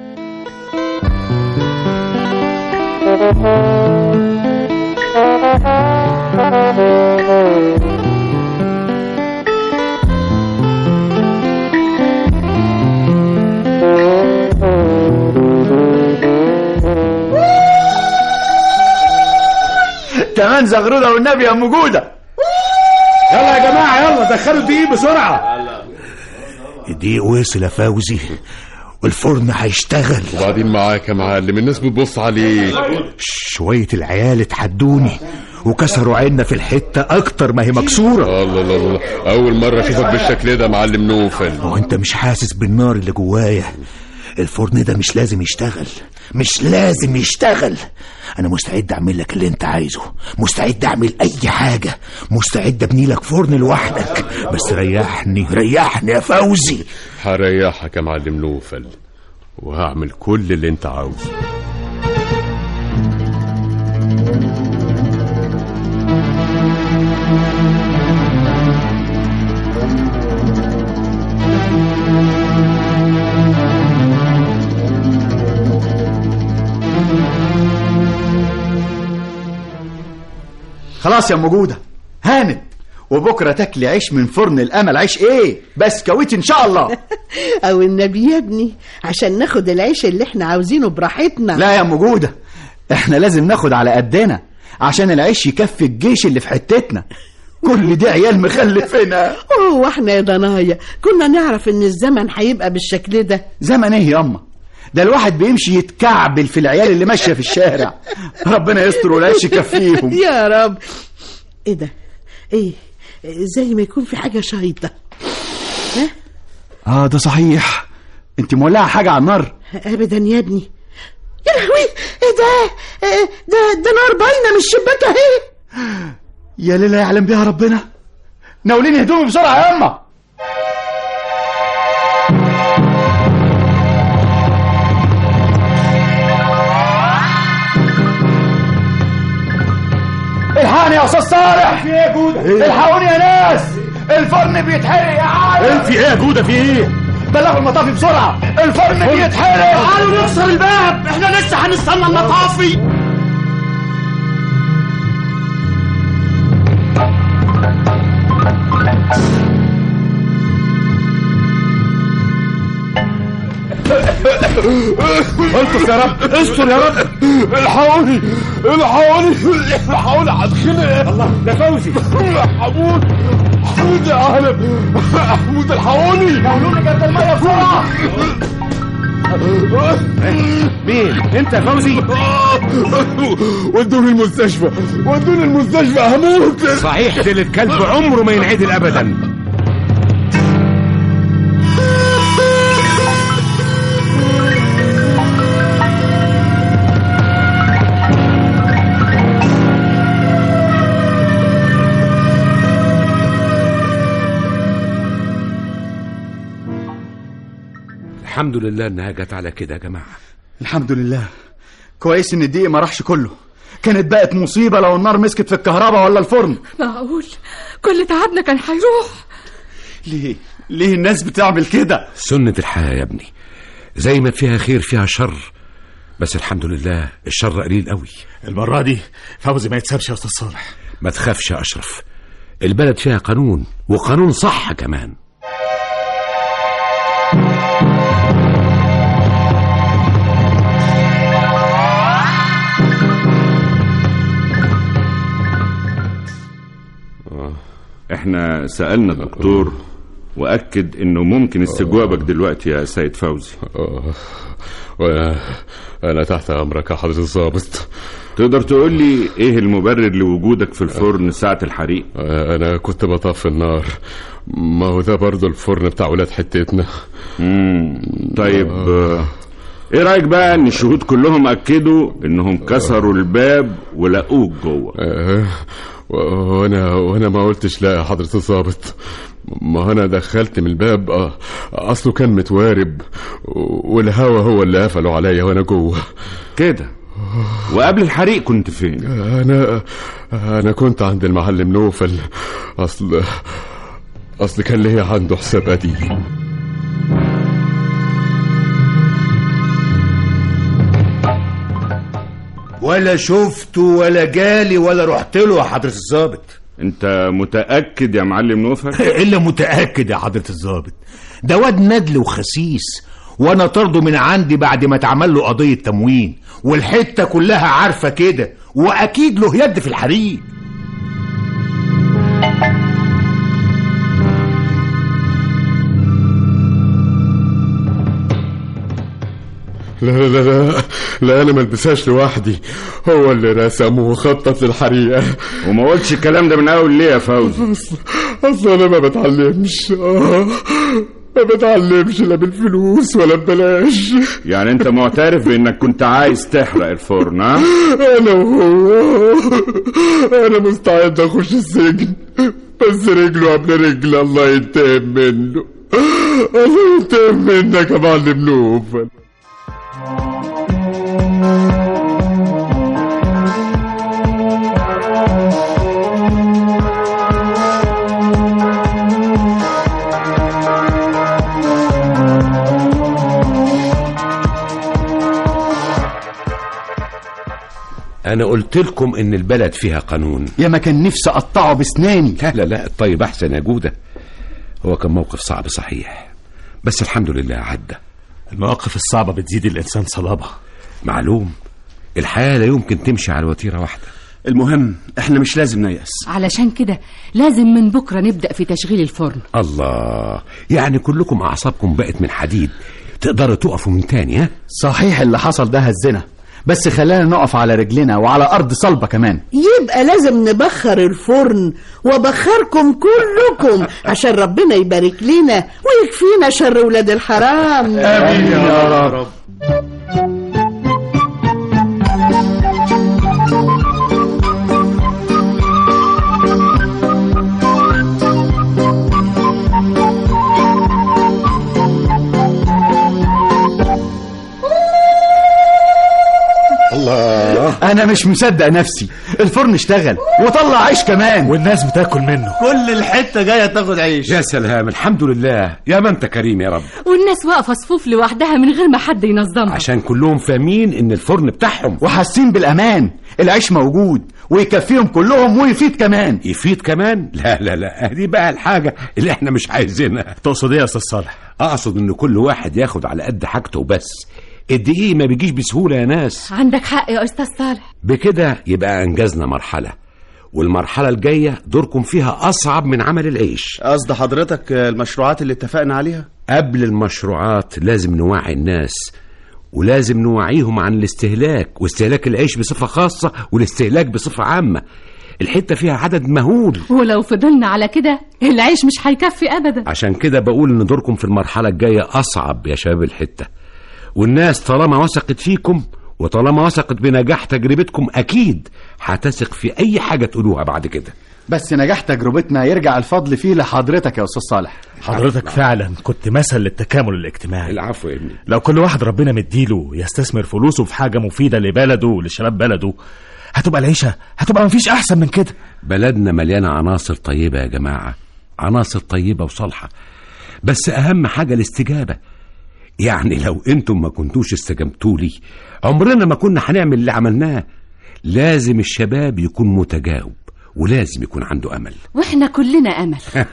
كمان زغرودة والنبي يا ام جودة يلا يا جماعة يلا دخلوا دقيق بسرعة الدقيق وصل يا فوزي والفرن هيشتغل وبعدين معاك يا معلم الناس بتبص عليك شوية العيال اتحدوني وكسروا عيننا في الحتة أكتر ما هي مكسورة الله الله الله أول مرة أشوفك بالشكل ده يا معلم نوفل هو أنت مش حاسس بالنار اللي جوايا الفرن ده مش لازم يشتغل مش لازم يشتغل انا مستعد اعمل لك اللي انت عايزه مستعد اعمل اي حاجة مستعد ابني لك فرن لوحدك بس ريحني ريحني يا فوزي هريحك يا معلم نوفل وهعمل كل اللي انت عاوزه خلاص يا ام جودة هانت وبكرة تاكلي عيش من فرن الأمل عيش إيه بسكويت إن شاء الله او النبي يا ابني عشان ناخد العيش اللي احنا عاوزينه براحتنا لا يا ام جودة إحنا لازم ناخد على قدنا عشان العيش يكفي الجيش اللي في حتتنا كل دي عيال مخلفنا هو احنا يا ضنايا كنا نعرف ان الزمن هيبقى بالشكل ده زمن ايه يا اما ده الواحد بيمشي يتكعبل في العيال اللي ماشيه في الشارع ربنا يستر والعيش يكفيهم يا رب ايه ده ايه زي ما يكون في حاجة شايطة ها اه ده صحيح انت مولعه حاجه على النار ابدا يا ابني يا لهوي ايه ده إيه ده ده نار باينه من الشباك اهي يا ليلى يعلم بيها ربنا ناوليني هدومي بسرعه يا اما الحقني يا استاذ صالح في ايه يا جوده الحقوني يا ناس الفرن بيتحرق يا عالم في ايه يا جوده في ايه بلغوا المطافي بسرعه الفرن بيتحرق تعالوا نكسر الباب احنا لسه هنستنى المطافي الطف يا رب استر يا رب الحقوني الحقوني الحقوني هتخنق الله ده فوزي حمود حمود يا عالم حمود الحقوني ناولوني جنب الميه بسرعه مين انت يا فوزي ودوني المستشفى ودوني المستشفى هموت صحيح ديل الكلب عمره ما ينعدل ابدا الحمد لله انها جت على كده يا جماعه الحمد لله كويس ان الدقيق ما راحش كله كانت بقت مصيبه لو النار مسكت في الكهرباء ولا الفرن معقول كل تعبنا كان هيروح ليه ليه الناس بتعمل كده سنة الحياة يا ابني زي ما فيها خير فيها شر بس الحمد لله الشر قليل قوي المرة دي فوزي ما يتسابش يا أستاذ صالح ما تخافش يا أشرف البلد فيها قانون وقانون صح كمان احنا سألنا الدكتور وأكد إنه ممكن استجوابك دلوقتي يا سيد فوزي وانا انا تحت امرك يا حضرة الضابط تقدر تقول لي إيه المبرر لوجودك في الفرن ساعة الحريق انا كنت بطفي النار ما هو ده برضه الفرن بتاع ولاد حتتنا مم. طيب آه، ايه رايك بقى ان الشهود كلهم اكدوا انهم كسروا الباب ولقوك جوه آه، وانا وانا ما قلتش لا يا حضرة الضابط ما انا دخلت من الباب آه، اصله كان متوارب والهوا هو اللي قفله عليا وانا جوه كده وقبل الحريق كنت فين انا انا كنت عند المعلم نوفل اصل اصل كان ليا عنده حساب قديم ولا شفته ولا جالي ولا رحت له يا حضرة الظابط انت متأكد يا معلم نوفل الا متأكد يا حضرة الظابط ده واد ندل وخسيس وانا طرده من عندي بعد ما اتعمل له قضية تموين والحتة كلها عارفة كده واكيد له يد في الحريق لا لا لا لا, لا انا ما البسهاش لوحدي هو اللي رسم وخطط للحريقه وما قلتش الكلام ده من اول ليه يا فوزي اصل اصل انا ما بتعلمش آه ما بتعلمش لا بالفلوس ولا ببلاش يعني انت معترف بانك كنت عايز تحرق الفرن ها انا وهو انا مستعد اخش السجن بس رجله قبل رجل الله ينتقم منه الله ينتقم منك يا معلم نوفل انا قلت لكم ان البلد فيها قانون يا ما كان نفسي اقطعه بسناني لا لا لا الطيب احسن يا جوده هو كان موقف صعب صحيح بس الحمد لله عدى المواقف الصعبة بتزيد الإنسان صلابة معلوم الحياة لا يمكن تمشي على وتيرة واحدة المهم احنا مش لازم نيأس علشان كده لازم من بكرة نبدأ في تشغيل الفرن الله يعني كلكم أعصابكم بقت من حديد تقدروا تقفوا من تاني ها صحيح اللي حصل ده هزنا بس خلانا نقف على رجلنا وعلى أرض صلبة كمان يبقى لازم نبخر الفرن وبخركم كلكم عشان ربنا يبارك لنا ويكفينا شر ولاد الحرام آمين يا رب الله أنا مش مصدق نفسي الفرن اشتغل وطلع عيش كمان والناس بتاكل منه كل الحتة جاية تاخد عيش يا سلام الحمد لله يا ما انت كريم يا رب والناس واقفة صفوف لوحدها من غير ما حد ينظمها عشان كلهم فاهمين ان الفرن بتاعهم وحاسين بالأمان العيش موجود ويكفيهم كلهم ويفيد كمان يفيد كمان لا لا لا دي بقى الحاجة اللي احنا مش عايزينها تقصد ايه يا استاذ صالح اقصد ان كل واحد ياخد على قد حاجته بس الدقيق ما بيجيش بسهولة يا ناس عندك حق يا أستاذ صالح بكده يبقى أنجزنا مرحلة والمرحلة الجاية دوركم فيها أصعب من عمل العيش قصد حضرتك المشروعات اللي اتفقنا عليها قبل المشروعات لازم نوعي الناس ولازم نوعيهم عن الاستهلاك واستهلاك العيش بصفة خاصة والاستهلاك بصفة عامة الحتة فيها عدد مهول ولو فضلنا على كده العيش مش هيكفي أبدا عشان كده بقول إن دوركم في المرحلة الجاية أصعب يا شباب الحتة والناس طالما وثقت فيكم وطالما وثقت بنجاح تجربتكم أكيد هتثق في أي حاجة تقولوها بعد كده بس نجاح تجربتنا يرجع الفضل فيه لحضرتك يا أستاذ صالح حضرتك فعلا كنت مثل للتكامل الاجتماعي العفو يا ابني لو كل واحد ربنا مديله يستثمر فلوسه في حاجة مفيدة لبلده ولشباب بلده هتبقى العيشة هتبقى مفيش أحسن من كده بلدنا مليانة عناصر طيبة يا جماعة عناصر طيبة وصالحة بس أهم حاجة الاستجابة يعني لو انتم ما كنتوش استجبتوا لي عمرنا ما كنا هنعمل اللي عملناه لازم الشباب يكون متجاوب ولازم يكون عنده امل واحنا كلنا امل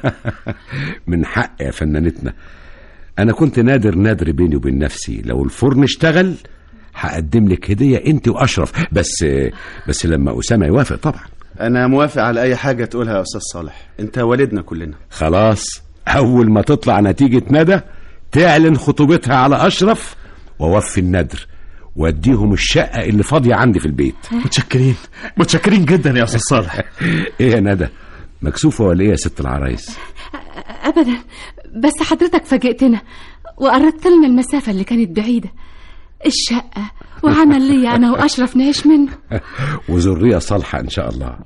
من حق يا فنانتنا انا كنت نادر نادر بيني وبين نفسي لو الفرن اشتغل هقدم لك هديه انت واشرف بس بس لما اسامه يوافق طبعا انا موافق على اي حاجة تقولها يا استاذ صالح انت والدنا كلنا خلاص اول ما تطلع نتيجه ندى تعلن خطوبتها على اشرف ووفي الندر واديهم الشقه اللي فاضيه عندي في البيت متشكرين متشكرين جدا يا استاذ صالح ايه يا ندى مكسوفه ولا ايه يا ست العرايس ابدا بس حضرتك فاجئتنا وقربت لنا المسافه اللي كانت بعيده الشقه وعمل لي انا واشرف نعيش منه وذريه صالحه ان شاء الله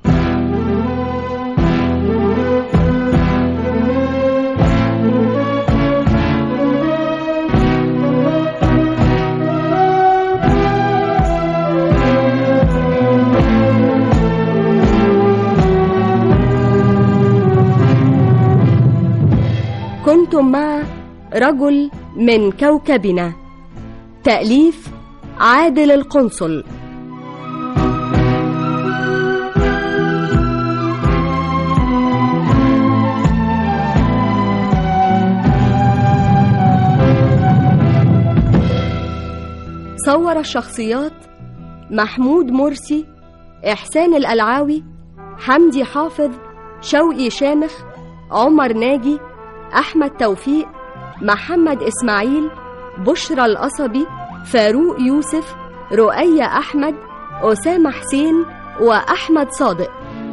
كنتم مع رجل من كوكبنا تأليف عادل القنصل صور الشخصيات محمود مرسي إحسان الألعاوي حمدي حافظ شوقي شامخ عمر ناجي أحمد توفيق محمد إسماعيل بشرى القصبي فاروق يوسف رؤية أحمد أسامة حسين وأحمد صادق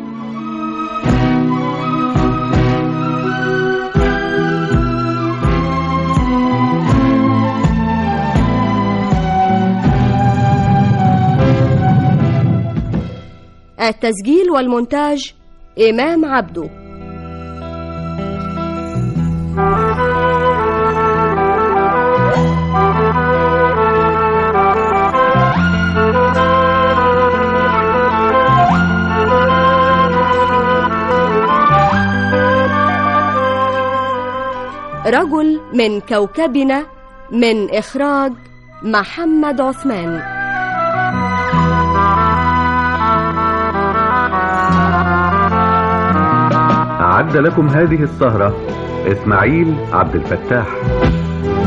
التسجيل والمونتاج إمام عبده رجل من كوكبنا من إخراج محمد عثمان أعد لكم هذه السهرة إسماعيل عبد الفتاح